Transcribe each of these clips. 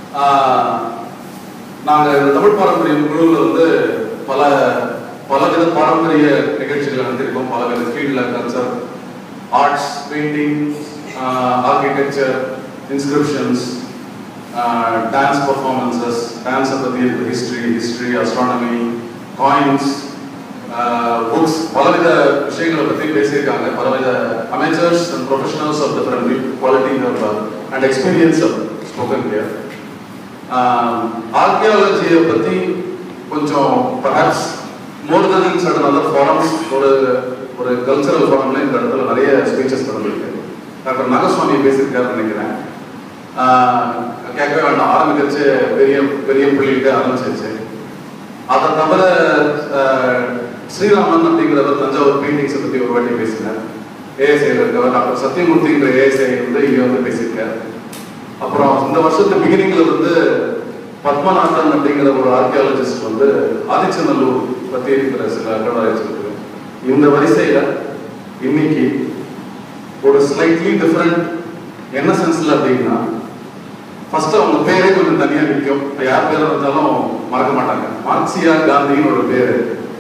நாங்கள் இந்த தமிழ் பாரம்பரியம் குழுவில் வந்து பல பலவித பாரம்பரிய நிகழ்ச்சிகளை நடத்திருக்கோம் பலவித ஃபீல்டில் culture arts painting architecture inscriptions dance performances டான்ஸை பற்றி history history astronomy coins books பலவித விஷயங்களை பற்றி பேசியிருக்காங்க பலவித amateurs and professionals of different quality and experience of spoken here ஆர்கியாலஜியை பற்றி கொஞ்சம் perhaps more than sudden other forums ஒரு ஒரு கல்ச்சரல் ஃபாரம்ல இந்த இடத்துல நிறைய ஸ்பீச்சஸ் நடந்திருக்கு டாக்டர் நாகசுவாமி பேசியிருக்காருன்னு நினைக்கிறேன் கேட்கவே வேண்டாம் ஆரம்பிக்கிறச்சு பெரிய பெரிய புள்ளிகிட்ட ஆரம்பிச்சிருச்சு அதை தவிர ஸ்ரீராமன் அப்படிங்கிறவர் தஞ்சாவூர் பெயிண்டிங்ஸை பற்றி ஒரு வாட்டி பேசினார் ஏஎஸ்ஐயில் இருக்கவர் டாக்டர் சத்யமூர்த்திங்கிற ஏஎஸ்ஐ வந்து இங்கே வந்து பேசியிருக்கார் அப்புறம் இந்த வருஷத்து பிகினிங்ல வந்து பத்மநாதன் அப்படிங்கிற ஒரு ஆர்கியாலஜிஸ்ட் வந்து ஆதிச்சநல்லூர் பற்றி இருக்கிற சில அகழ்வாராய்ச்சி இந்த வரிசையில இன்னைக்கு ஒரு ஸ்லைட்லி டிஃப்ரெண்ட் என்ன சென்ஸ்ல அப்படின்னா ஃபர்ஸ்ட் அவங்க பேரே கொஞ்சம் தனியா நிற்கும் யார் பேரை வந்தாலும் மறக்க மாட்டாங்க மார்க்சியா காந்தின்னு ஒரு பேரு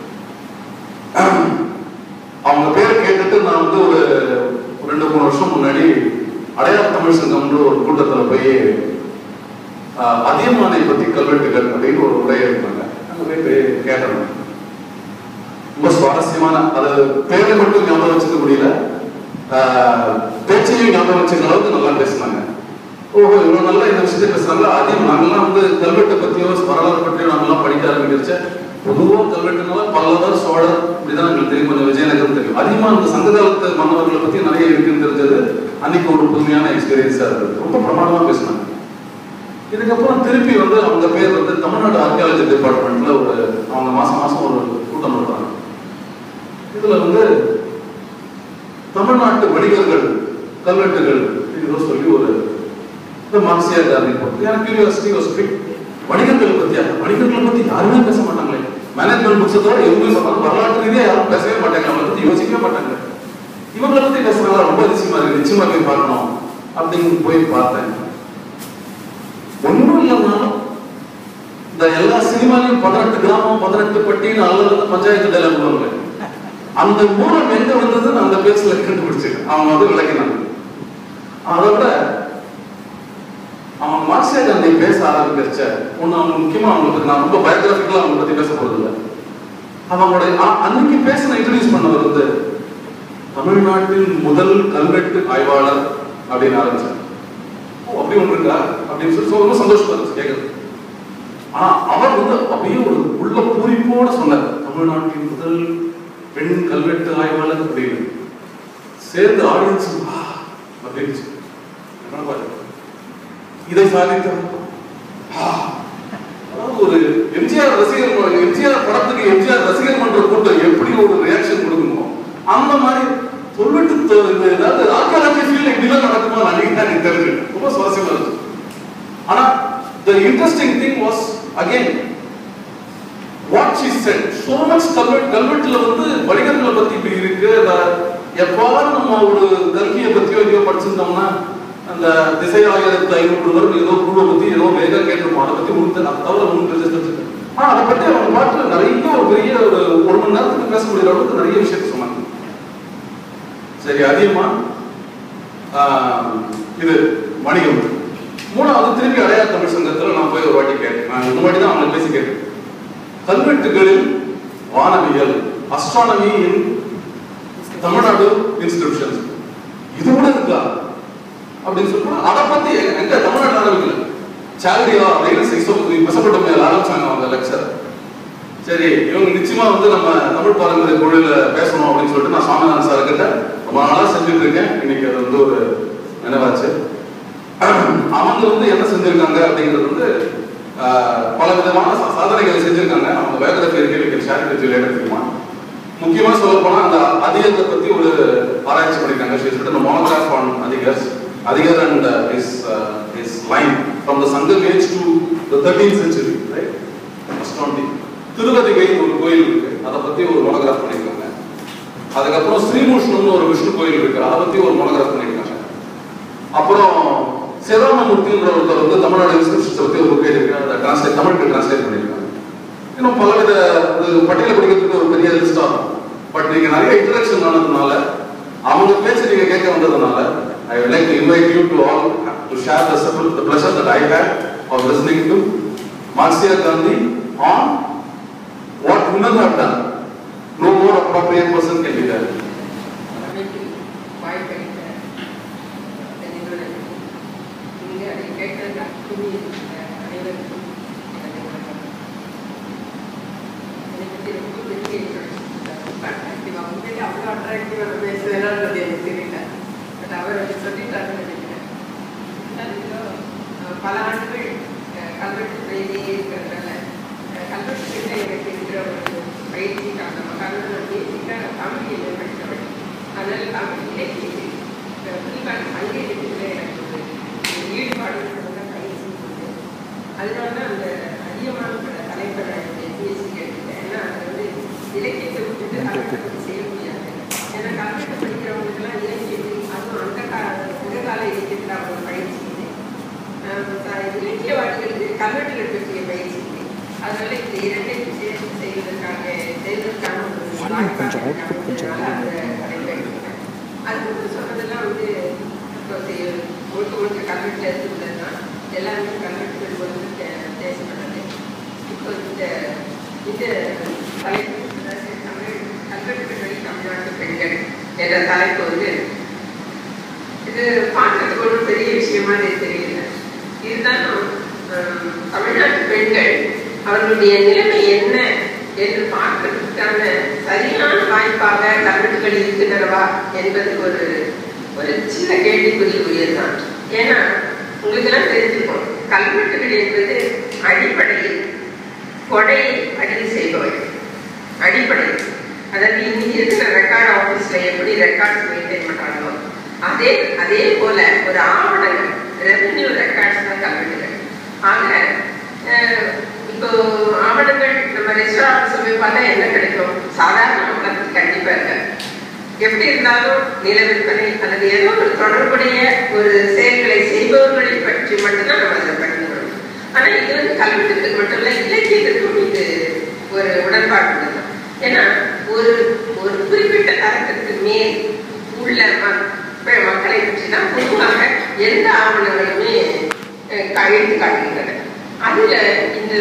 அவங்க பேரை கேட்டுட்டு நான் வந்து ஒரு ரெண்டு மூணு வருஷம் முன்னாடி அடையாள தமிழ் சங்கம்னு ஒரு கூட்டத்தில் போய் அதியமானை பத்தி கல்வெட்டுகள் அப்படின்னு ஒரு உரை எடுத்தாங்க அங்கே போய் கேட்டேன் ரொம்ப சுவாரஸ்யமான அது பேரை மட்டும் ஞாபகம் வச்சுக்க முடியல பேச்சையும் ஞாபகம் வச்சுக்க அளவுக்கு நல்லா பேசினாங்க ஓஹோ இவ்வளவு நல்லா இந்த விஷயத்தை பேசுறாங்க அதிகம் நாங்கெல்லாம் வந்து கல்வெட்டை பத்தியோ வரலாறு பற்றியோ நாங்கெல்லாம் படிக்க ஆரம்பிக்கிறச்ச பொதுவாக கல்வெட்டுனால பல்லவர் சோழர் இப்படிதான் எங்களுக்கு தெரியும் கொஞ்சம் விஜயநகரம் தெரியும் அதிகமா அந்த சங்க காலத்து மன்னர்களை பத்தி நிறைய இருக்குன்னு தெரிஞ்சது அன்னைக்கு ஒரு புதுமையான எக்ஸ்பீரியன்ஸா இருந்தது ரொம்ப பிரமாதமா பேசினாங்க இதுக்கப்புறம் திருப்பி வந்து அவங்க பேர் வந்து தமிழ்நாடு ஆர்கியாலஜி டிபார்ட்மெண்ட்ல ஒரு அவங்க மாசம் மாசம் ஒரு கூட்டம் நடத்துறாங்க இதுல வந்து தமிழ்நாட்டு வணிகர்கள் கல்வெட்டுகள் ஏதோ சொல்லி ஒரு இந்த மார்க்சியா காந்தி போட்டு எனக்கு கியூரியாசிட்டி வாஸ் பிக் வணிகர்களை பத்தி வணிகர்களை பத்தி யாருமே பேச மாட்டாங்களே மேனேஜ்மெண்ட் புக்ஸை தவிர எதுவுமே சொல்றாங்க வரலாற்று ரீதியா யாரும் பேசவே மாட்டாங்க அவங்களை பத்தி யோசிக்கவே மாட்டாங்க இவங்களை பத்தி பேசுறாங்க ரொம்ப அதிசயமா இருக்கு நிச்சயமா போய் பார்க்கணும் அப்படின்னு போய் பார்த்தேன் ஒன்றும் இல்லைனாலும் இந்த எல்லா சினிமாலையும் பதினெட்டு கிராமம் பதினெட்டு பட்டின்னு அல்லது பஞ்சாயத்து டைலாக் போடுவாங்க அந்த மூலம் எங்க வந்ததுன்னு அந்த பேசுல கண்டுபிடிச்சு அவங்க வந்து விளக்கினாங்க அதை விட அவன் மார்க்சிய காந்தி பேச ஆரம்பிக்கிறச்ச ஒண்ணு அவங்க முக்கியமா அவங்களுக்கு நான் ரொம்ப பயோகிராபிக்கலா அவங்க பத்தி பேச போறது இல்லை அவங்களுடைய அன்னைக்கு பேசின இன்ட்ரடியூஸ் பண்ணவர் வந்து தமிழ்நாட்டின் முதல் கல்வெட்டு ஆய்வாளர் அப்படின்னு ஆரம்பிச்சார் ஓ அப்படி ஒன்று இருக்கா அப்படின்னு சொல்லி ரொம்ப சந்தோஷமா இருந்துச்சு கேட்கறது ஆனா அவர் வந்து அப்படியே ஒரு உள்ள பூரிப்போட சொன்னார் தமிழ்நாட்டின் முதல் பெண் கல்வெட்டு ஆய்வாளர் அப்படின்னு சேர்ந்து ஆடியன்ஸ் அப்படின்னு இதை சாதித்தார் ஒரு எம்ஜிஆர் ரசிகர் எம்ஜிஆர் படத்துக்கு எம்ஜிஆர் ரசிகர் மன்ற கூட்டம் எப்படி ஒரு ரியாக்ஷன் கொடுக்கணுமோ அந்த மாதிரி சொல்லிட்டு ஏதாவது ஆர்கியாலஜி ஃபீல்ட் இப்படிலாம் நடக்குமா அன்னைக்கு தான் எனக்கு தெரிஞ்சு ரொம்ப சுவாரஸ்யமா இருந்துச்சு ஆனா the interesting thing was again what she said so much கல்வெட் கல்வெட்டுல வந்து வணிகர்களை பத்தி இப்படி இருக்கு எப்பாவது நம்ம ஒரு கல்கியை பத்தியோ எதையோ படிச்சிருந்தோம்னா அந்த திசை ஆயிரத்தி ஐநூறு வரும் ஏதோ குழுவை பத்தி ஏதோ வேக கேட்டிருப்போம் அதை பத்தி முன் அதை தவிர முன் ரெஜிஸ்டர் ஆனா அதை பத்தி அவங்க பாட்டு நிறைய ஒரு பெரிய ஒரு ஒரு மணி நேரத்துக்கு பேச முடியற அளவுக்கு நிறைய விஷயத்த சொன்னாங்க சரி அதிகமா இது வணிகம் மூணாவது திருப்பி அடையாள தமிழ் சங்கத்துல நான் போய் ஒரு வாட்டி கேட்டேன் நான் இந்த வாட்டி தான் அவங்க பேசி கேட்டேன் கல்வெட்டுகளில் வானவியல் அஸ்ட்ரானமி இன் தமிழ்நாடு இன்ஸ்கிரிப்ஷன்ஸ் இது கூட இருக்கா அப்படின்னு சொல்லிட்டு அதை பத்தி எங்க தமிழ்நாட்டில் ஆரம்பிக்கல சேலரியா அப்படின்னு பசப்பட்ட ஆரம்பிச்சாங்க அவங்க லெக்சர் சரி இவங்க நிச்சயமா வந்து நம்ம தமிழ் பாரம்பரிய குழுல பேசணும் அப்படின்னு சொல்லிட்டு நான் சுவாமிநாதன் சார் கிட்ட ரொம்ப நாளா செஞ்சுட்டு இருக்கேன் இன்னைக்கு அது வந்து ஒரு நினைவாச்சு அவங்க வந்து என்ன செஞ்சிருக்காங்க அப்படிங்கிறது வந்து பல விதமான சாதனைகளை செஞ்சிருக்காங்க அவங்க பயோகிராஃபி இருக்கு ஷேர் வித் லேட்டர் தெரியுமா முக்கியமா சொல்ல போனா அந்த அதிகத்தை பத்தி ஒரு ஆராய்ச்சி பண்ணிருக்காங்க ஷீஸ் ரிட்டன் மோனோகிராஃப் ஆன் அதிகர்ஸ் அதிகர் and is is line from the Sangam age to the thirteen century right first Thiruvathigai ஒரு கோயில் இருக்கு அதை பத்தி ஒரு மோனோகிராஃப் பண்ணிருக்காங்க அதுக்கப்புறம் ஸ்ரீமுஷ்ணம்னு ஒரு விஷ்ணு கோயில் இருக்கு அதை பத்தி ஒரு மோனோகிராஃப் பண்ணிருக்காங்க அப்புறம் சிவராமமூர்த்தின்ற ஒருத்தர் வந்து தமிழ்நாடு இன்ஸ்கிரிப்ஷன்ஸை பற்றி ஒரு புக் எழுதியிருக்காரு அதை டிரான்ஸ்லேட் தமிழுக்கு டிரான்ஸ்லேட் பண்ணியிருக்காங்க இன்னும் பலவித அது பட்டியல படிக்கிறதுக்கு ஒரு பெரிய லிஸ்ட் ஆகும் பட் நீங்க நிறைய இன்ட்ரடக்ஷன் ஆனதுனால அவங்க பேச்சு நீங்க கேட்க வந்ததுனால ஐ would like to invite you to all to share the, support- the pleasure that I had of listening to Marcia Gandhi on what women have done. No more appropriate person can be there. அமைப்பில் வாய்ப்பளித்த இந்த நிறுவனத்துக்கு இங்கு அதை கேட்கிற குடியிருக்கிற அனைவருக்கும் எனது வணக்கம் என்னை பற்றி ரொம்ப பெரிய அட்ராக்டிவாக உண்மையிலே அவ்வளோ அட்ராக்டிவாக பேசுவேனான்றது எனக்கு தெரியல பட் அவர் அப்படி சொல்லிட்டாருன்னு நினைக்கிறேன் நான் இதோ, அஹ், பல ஆண்டுகள் அஹ், கல்வெட்டு பயிரிலேயே இருக்கிறதுனால அஹ், கல்வெட்டு கிட்ட எனக்கு இருக்கிற ஒரு பயிற்சி காரணமாக நான் பேசிக்க தமிழில் படித்தவள் அதனால் தமிழ் இலக்கியத்தில் அஹ், குறிப்பாக சங்கீதத்தில் எனக்கு ஒரு ஒரு ஈடுபாடு இருக்கிறத பயிற்சி உண்டு அதனால தான் அந்த அதிகமான பல தலைப்பை பிஎஸ்சி எடுத்துட்டேன் ஏன்னா அது வந்து இலக்கியத்தை விட்டுட்டு கல்வெட்டு செய்ய முடியாது ஏன்னா கல்வெட்டு படிக்கிறவங்களுக்குலாம் இலக்கியத்தில் அதுவும் அந்த கால நிகழ்கால இலக்கியத்தில் அவங்க பயிற்சி இல்லை ஆஹ் த- இலக்கியவாதிகளுக்கு கல்வெட்டுகள் பற்றிய பயிற்சி இல்லை அதனால இந்த இரண்டையும் சேர்த்து செய்வதற்காக செய்வதற்கான ஒரு வாய்ப்பாக கொஞ்சம் output கொஞ்சம் இருக்கிறதுனால அந்த தலைப்பை எடுத்துட்டேன் அதுக்கப்புறம் சொன்னதெல்லாம் வந்து இப்போ செய்ய- முழுக்க முழுக்க கல்வெட்டில் இருந்ததுன்னா எல்லாருமே கல்வெட்டுகள் வந்து தே- தேசப்பட்டது இப்போ இந்த இந்த தலைப்பு அதாவது தமிழ் கல்வெட்டுகள் வழி தமிழ்நாட்டு பெண்கள் என்ற தலைப்பு வந்து இது பார்க்கறதுக்கு ஒன்றும் பெரிய விஷயமா எனக்கு தெரியல இருந்தாலும் ஹம், தமிழ்நாட்டு பெண்கள் அவர்களுடைய நிலைமை என்ன என்று பார்க்கறதுக்கான சரியான வாய்ப்பாக கல்வெட்டுகள் இருக்கின்றனவா என்பதுக்கு ஒரு ஒரு சின்ன கேள்விக்குறி உரியதுதான் ஏன்னா உங்களுக்கெல்லாம் தெரிஞ்சுக்கும் கல்வெட்டுகள் என்பது அடிப்படையில் கொடையை பதிவு செய்பவை அடிப்படை அதாவது இன்னைக்கு இருக்கிற ரெக்கார்ட் ஆஃபீஸ்ல எப்படி ரெக்கார்ட்ஸ் மெயின்டைன் பண்றாங்களோ அதே அதே போல ஒரு ஆவணங்கள் ரெவென்யூ ரெக்கார்ட்ஸ் தான் கல்வெட்டுகள் ஆக அஹ், இப்போ ஆவணங்கள் நம்ம ரெஸ்டாரண்ட்ஸ் போய் பார்த்தா என்ன கிடைக்கும் சாதாரண மக்களுக்கு கண்டிப்பா இருக்காது எப்படி இருந்தாலும் நில விற்பனை அல்லது ஏதோ ஒரு தொடர்புடைய ஒரு செயல்களை செய்பவர்களை பற்றி மட்டும்தான் நம்ம அதை பண்ணிக்கணும் ஆனா இது வந்து கல்வெட்டுக்கு மட்டும் இல்ல இலக்கியத்திற்கும் இது ஒரு உடன்பாடு உள்ளது ஏன்னா ஒரு ஒரு குறிப்பிட்ட தரத்திற்கு மேல் உள்ள ம- பெ- மக்களை பற்றி தான் பொதுவாக எந்த ஆவணங்களுமே அஹ், கா- எடுத்து காட்டுகின்றன அதுல இந்த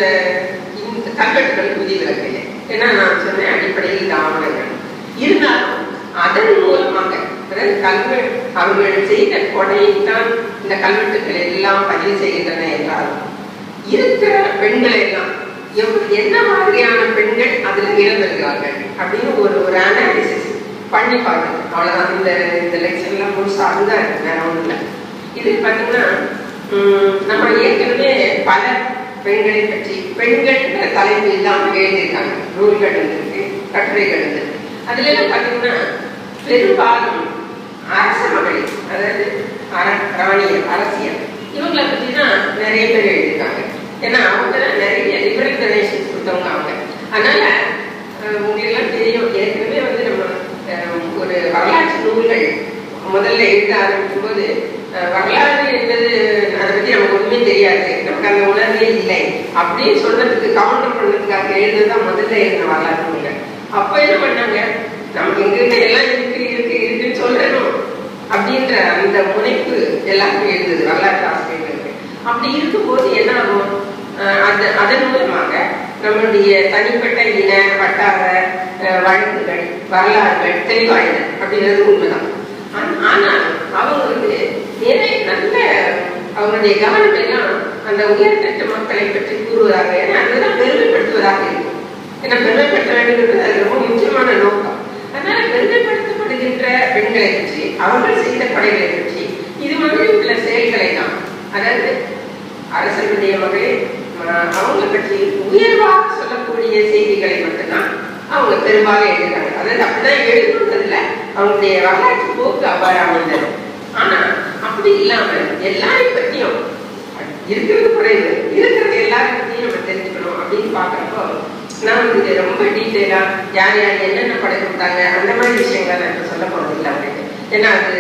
இந்த கல்வெட்டுகள் விதிவிலக்கு ஏன்னா நான் சொன்ன அடிப்படையில் இந்த ஆவணங்கள் இருந்தாலும் அதன் மூலமாக அதாவது கல்வெ அவர்கள் செய்த கொடையை தான் இந்த கல்வெட்டுகள் எல்லாம் பதிவு செய்கின்றன என்றாலும் இருக்கிற பெண்களை எல்லாம் எவ்- என்ன மாதிரியான பெண்கள் அதுல இழந்திருக்கிறார்கள் அப்படின்னு ஒரு ஒரு அனாலிசிஸ் பண்ணி பார்க்கணும் அவ்வளவுதான் இந்த இந்த லெக்சர்லாம் முழுசா அதுதான் இருக்கு வேற ஒண்ணும் இல்லை இது பார்த்தீங்கன்னா உம், நம்ம ஏற்கனவே பல பெண்களை பற்றி பெண்கள் தலைப்பு இல்லாம எழுதியிருக்காங்க நூல்கள் இருக்கு கட்டுரைகள் இருக்கு அதுல எல்லாம் பார்த்தீங்கன்னா பெரும்பாலும் அரச மகளிர் அதாவது அர- ராணியர் அரசியல் இவங்களை பற்றி தான் நிறைய பேர் எழுதியிருக்காங்க ஏன்னா அவங்க தான் நிறைய லிபரல் டொனேஷன்ஸ் கொடுத்தவங்க அவங்க அதனால அஹ், உங்களுக்கு எல்லாம் தெரியும் ஏற்கனவே வந்து நம்ம அஹ், ஒரு வரலாற்று நூல்கள் முதல்ல எழுத ஆரம்பிக்கும் போது அஹ், வரலாறு என்பது அதை பத்தி நமக்கு ஒண்ணுமே தெரியாது நமக்கு அந்த உணர்வே இல்லை அப்படின்னு சொன்னதுக்கு கவுண்டர் பண்ணதுக்காக எழுதுதான் முதல்ல எழுதின வரலாற்று நூல்கள் அப்ப என்ன பண்ணாங்க நமக்கு எங்கிட்ட எல்லாம் இருக்கு இருக்கு இருக்குன்னு சொல்லணும் அப்படின்ற அந்த முனைப்பு எல்லாருக்கும் இருந்தது வரலாற்று ஆசிரியர்களுக்கு அப்படி இருக்கும்போது என்ன ஆகும் அஹ் அது அதன் மூலமாக நம்மளுடைய தனிப்பட்ட இன வட்டார அஹ், வழக்குகள் வரலாறுகள் தெளிவாயின அப்படிங்கிறது உண்மைதான் ஆனா- ஆனால் அவங்க வந்து நிறைய நல்ல அவங்களுடைய கவனம் எல்லாம் அந்த உயர்தட்டு மக்களை பற்றி கூறுவதாக ஏன்னா அதுதான் பெருமைப்படுத்துவதாக இருக்கும் ஏன்னா பெருமைப்படுத்த வேண்டும்ன்றது அது ரொம்ப முக்கியமான நோக்கம் அதனால பெருமைப்படுத்தப்படுகின்ற பெண்களை பற்றி அவர்கள் செய்த படைகளை பற்றி இது மாதிரி உள்ள செயல்களை தான் அதாவது அரசனுடைய மகளே அஹ், அவங்க பற்றி உயர்வாக சொல்லக்கூடிய செய்திகளை மட்டும்தான் அவங்க பெரும்பாலும் எழுதுறாங்க அதாவது அப்படிதான் எழுதுன்றதுல அவங்களுடைய வரலாற்று போக்கு அவ்வாறு அமைந்தது ஆனா அப்படி இல்லாம எல்லாரையும் பற்றியும் இருக்கிறது குறைவு இருக்கிறது எல்லாரும் பற்றியும் நம்ம தெரிஞ்சுக்கணும் அப்படின்னு பாக்குறப்போ நான் வந்து இது ரொம்ப டீட்டெயிலா யார் யார் என்னென்ன படம் கொடுத்தாங்க அந்த மாதிரி விஷயங்களை நான் இப்ப சொல்ல போறது இல்லை அவங்களுக்கு ஏன்னா அது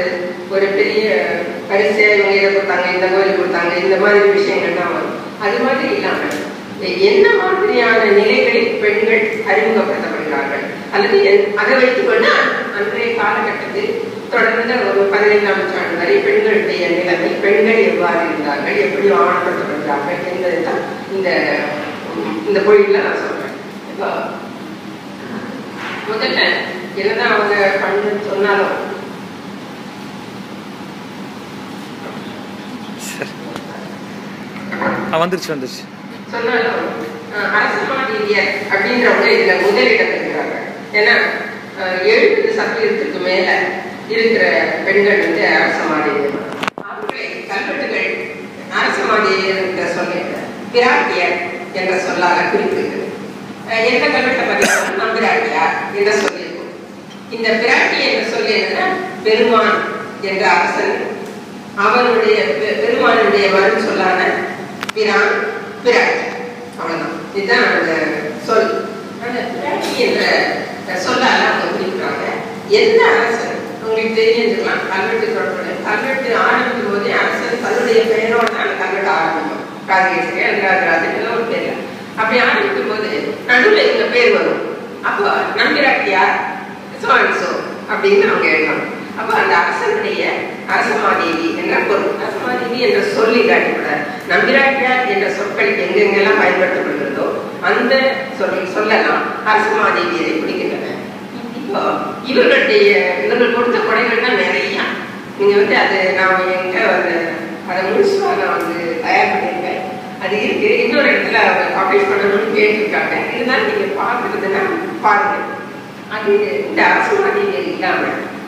ஒரு பெரிய பரிசையா இவங்க இதை கொடுத்தாங்க இந்த கோயில் கொடுத்தாங்க இந்த மாதிரி விஷயங்கள்லாம் வரும் அது மாதிரி இல்லாம என்ன மாதிரியான நிலைகளில் பெண்கள் அறிமுகப்படுத்தப்படுகிறார்கள் அல்லது என்- அதை வைத்துக்கொண்டு அன்றைய காலகட்டத்தில் தொடர்ந்த ஒரு பதினைந்தாம் நூற்றாண்டு வரை பெண்களுடைய நிலைமை பெண்கள் எவ்வாறு இருந்தார்கள் எப்படி ஆவணப்படுத்தப்படுகிறார்கள் என்பதை தான் இந்த இந்த பொழில நான் சொல்றேன் இப்போ முதல்ல என்னதான் அவங்க பண்ணு சொன்னாலும் சரி ஆ வந்துருச்சு வந்துருச்சு சொன்னாலும் அஹ், அரசமாதேவியர் அப்படின்றவங்க இதுல முதலிடம் இருக்கிறாங்க ஏன்னா அஹ், எழுபது சதவீதத்துக்கு மேல இருக்கிற பெண்கள் வந்து அரசமாதேவியர் அவர்களை கல்வெட்டுகள் அரசமாதேவியர் என்ற சொல்ல பிராட்டியர் என்ற சொல்லால குறிப்பிருக்கு அஹ், எந்த கல்வெட்டை பார்த்தீங்கன்னா நம்பிராட்டியார் என்ற சொல்லியிருக்கும் இந்த பிராட்டி என்ற சொல் என்னன்னா பெருமான் என்ற அரசன் அவனுடைய பெ- பெருமானுடைய வரும் சொல்லான பிரான் பிராட்டி அவ்வளவுதான் இதுதான் அந்த சொல் அந்த பிராட்டி என்ற சொல்லால அவங்க குறிப்பிடுறாங்க எந்த அரசன் உங்களுக்கு தெரிஞ்சிருக்கலாம் கல்வெட்டு தொடர்புடைய கல்வெட்டு ஆரம்பிக்கும் போதே அரசன் தன்னுடைய பெயரோட தான் அந்த கல்வெட்டு ஆரம்பிக்கும் ராஜேஸ்வரி அல்லது எல்லாம் ஒரு பேர்ல அப்படி ஆரம்பிக்கும் போது நடுவில் இந்த பேர் வரும் அப்போ நம்பிராட்டியார் சோ அண்ட் சோ அப்படின்னு அவங்க எழுதலாம் அப்போ அந்த அரசனுடைய அரசமாதேவி என்ற பொருள் அரசமாதேவி என்ற சொல்லி காட்டிவிட நம்பிராட்டியார் என்ற சொற்கள் எங்கெங்கெல்லாம் பயன்படுத்தப்படுகிறதோ அந்த சொல் சொல்லலாம் அரசமாதேவியரை பிடிக்கின்றன இப்போ இவர்களுடைய இவர்கள் கொடுத்த கொடைகள் தான் நிறைய நீங்க வந்து அது நான் என்கிட்ட வந்து அதை முழுசா நான் வந்து தயார் பண்ணியிருக்கேன் அது இருக்கு இன்னொரு இடத்துல அவங்க பப்ளிஷ் பண்ணணும்னு கேட்டிருக்காங்க இருந்தாலும் நீங்க பார்க்கறதுன்னா பாருங்க அது இந்த அரசுவாதிகள் இல்லாம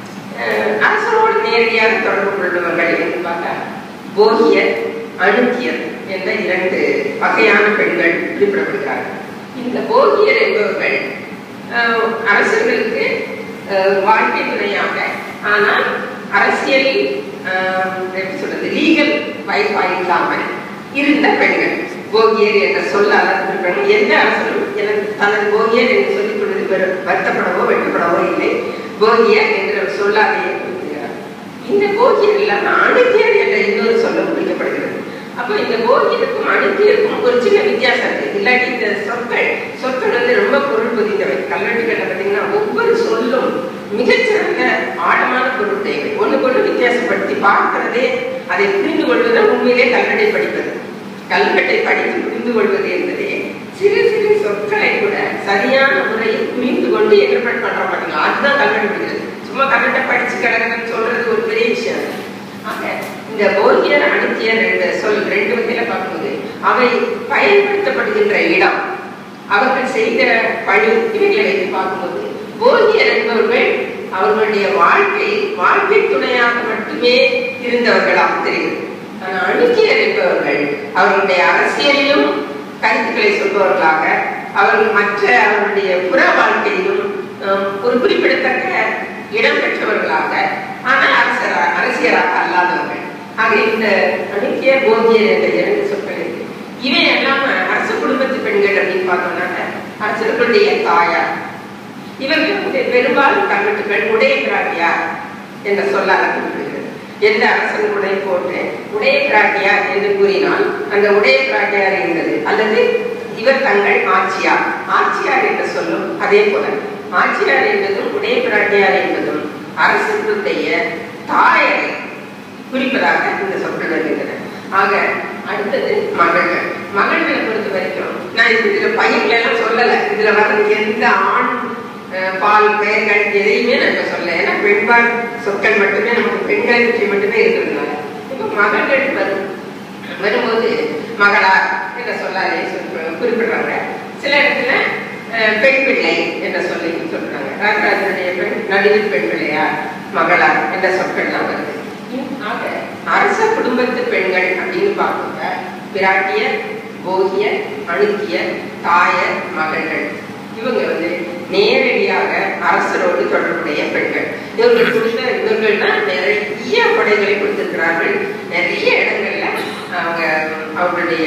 அஹ், அரசனோடு நேரடியாக தொடர்பு கொள்பவர்கள் என்று பார்த்தா போகியர் அணுக்கியர் என்ற இரண்டு வகையான பெண்கள் குறிப்பிடப்படுகிறார்கள் இந்த போகியர் என்பவர்கள் அஹ், அரசர்களுக்கு அஹ், வாழ்க்கை துணையாக ஆனால் அரசியலில் அஹ், எப்படி சொல்றது லீகல் வைஃபா இல்லாமல் இருந்த பெண்கள் போகியர் என்ற சொல்லால் குறிப்பிடணும் எந்த அரசனும் எனக்கு தனது போகியர் என்று சொல்லிக் கொள்வது வெறு- வருத்தப்படவோ வெட்டப்படவோ இல்லை போகியர் என்ற ஒரு சொல்லாலேயே குறிப்பிடுகிறார் இந்த போகியர் இல்லாம அணுக்கியர் என்ற இன்னொரு சொல்ல குறிக்கப்படுகிறது அப்போ இந்த போகியருக்கும் அணுக்கியருக்கும் ஒரு சின்ன வித்தியாசம் இருக்கு இல்லாட்டி இந்த சொற்கள் சொற்கள் வந்து ரொம்ப பொருள் புதிந்தவை கல்வெட்டுகள்ல பார்த்தீங்கன்னா ஒவ்வொரு சொல்லும் மிகச்சிறந்த ஆழமான பொருள் தேவை ஒண்ணுக்கு ஒண்ணு வித்தியாசப்படுத்தி பார்க்கிறதே அதை புரிந்து கொள்வது உண்மையிலே கல்வெட்டை படிப்பது கல்வெட்டை படித்து புரிந்து கொள்வது என்பதே சிறு சிறு சொற்களை கூட சரியான முறையில் புரிந்து கொண்டு என்டர்பிரட் பண்ற மாட்டீங்களா அதுதான் கல்வெட்டு படிக்கிறது சும்மா கல்வெட்டை படிச்சு கிடக்குன்னு சொல்றது ஒரு பெரிய விஷயம் ஆக இந்த போகியர் அணுக்கியர் என்ற சொல் ரெண்டு வகையில பார்க்கும்போது அவை பயன்படுத்தப்படுகின்ற இடம் அவர்கள் செய்த பணி இவைகளை வைத்து பார்க்கும்போது போகியர் என்பவர்கள் அவர்களுடைய வாழ்க்கை வாழ்க்கை துணையாக மட்டுமே இருந்தவர்களாக தெரிகிறது ஆனால் அணுக்கியர் என்பவர்கள் அவர்களுடைய அரசியலிலும் கருத்துக்களை சொல்பவர்களாக அவர்கள் மற்ற அவர்களுடைய புற வாழ்க்கையிலும் அஹ், ஒரு குறிப்பிடத்தக்க இடம் பெற்றவர்களாக ஆனால் அரசரா அரசியராக அல்லாதவர்கள் ஆக இந்த அணுக்கிய போகியர் என்ற இரண்டு சொற்கள் இருக்கு இவை எல்லாம் அரச குடும்பத்து பெண்கள் அப்படின்னு பார்த்தோம்னாக்க அரசர்களுடைய தாயார் இவர்கள் வந்து பெரும்பாலும் கல்வெட்டுகள் உடைய பிராட்டியார் என்ற சொல்லால் குறிப்பிடுகிறது எந்த அரசன் உடை போட்டு உடைய பிராட்டியார் என்று கூறினால் அந்த உடைய பிராட்டியார் என்பது அல்லது இவர் தங்கள் ஆட்சியார் ஆட்சியார் என்று சொல்லும் அதே போல ஆட்சியார் என்பதும் உடைய பிராட்டியார் என்பதும் அரசர்களுடைய தாயரை குறிப்பதாக இந்த சொற்கள் வருகின்றன ஆக அடுத்தது மகள்கள் மகள்களை பொறுத்த வரைக்கும் நான் இப்ப இதுல பையன்களை எல்லாம் சொல்லல இதுல வர எந்த ஆண் அஹ், பால் பெயர்கள் எதையுமே நான் இப்ப சொல்ல ஏன்னா பெண்பால் சொற்கள் மட்டுமே நமக்கு பெண்களை பற்றி மட்டுமே இருக்கிறதுனால இப்ப மகள்கள் வரும் வரும்போது மகளார் என்ற சொல்லாலே சொல்~ குறிப்பிடுறாங்க சில இடத்துல அஹ், பெண் பிள்ளை என்ற சொல்லி சொல்றாங்க ராஜராஜனுடைய பெண் நடுவில் பெண் பிள்ளையார் மகளார் என்ற சொற்கள்லாம் வருது ஆக அரச குடும்பத்து பெண்கள் அப்படின்னு பார்க்குங்க பிராட்டியர் போகியர் அணுக்கியர் தாயர் மகள்கள் இவங்க வந்து நேரடியாக அரசரோடு தொடர்புடைய பெண்கள் இவர்கள் கொடுத்த இவர்கள் தான் நிறைய கொடைகளை கொடுத்திருக்கிறார்கள் நிறைய இடங்கள்ல அவங்க அவர்களுடைய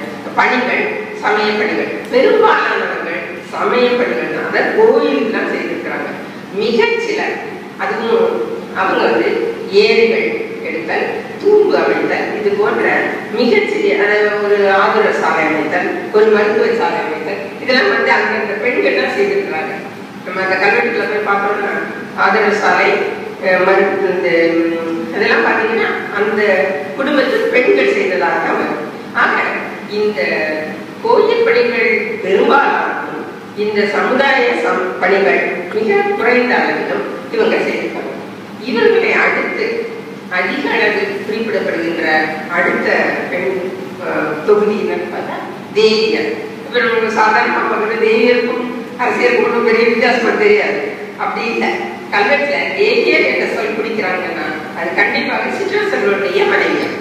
பணிகள் சமய பணிகள் பெரும்பாலானவர்கள் சமய பணிகள் தான் அதாவது கோயிலுக்கு தான் செய்திருக்கிறாங்க மிகச்சிலர் அதுவும் அவங்க வந்து ஏரிகள் எடுத்தல் தூம்பு அமைத்தல் இது போன்ற மிகச்சிறிய அதாவது ஒரு ஆதுர சாலை அமைத்தல் ஒரு மருத்துவ சாலை அமைத்தல் இதெல்லாம் வந்து அந்தந்த பெண்கள் தான் செய்திருக்கிறாங்க நம்ம அந்த கல்வெட்டுல போய் பார்த்தோம்னா ஆதர சாலை அஹ், மருத்துவ இந்த ம், அதெல்லாம் பார்த்தீங்கன்னா அந்த குடும்பத்தில் பெண்கள் செய்ததாக தான் வரும் ஆக இந்த கோயில் பணிகள் பெரும்பாலாகும் இந்த சமுதாய சம் பணிகள் மிக குறைந்த அளவிலும் இவங்க செய்திருப்பாங்க இவர்களை அடுத்து அதிக அளவில் குறிப்பிடப்படுகின்ற அடுத்த பெண் அஹ், தொகுதி என்னன்னு பார்த்தா தேவியர் இவர் நம்ம சாதாரணமாக பார்க்குற தேவியருக்கும் அரசியலுக்கும் ஒன்றும் பெரிய வித்தியாசமா தெரியாது அப்படி இல்லை கல்வெட்டுல தேவியர் என்ற சொல் பிடிக்கிறாங்கன்னா அது கண்டிப்பாக சிற்றரசர்களுடைய மனைவியர்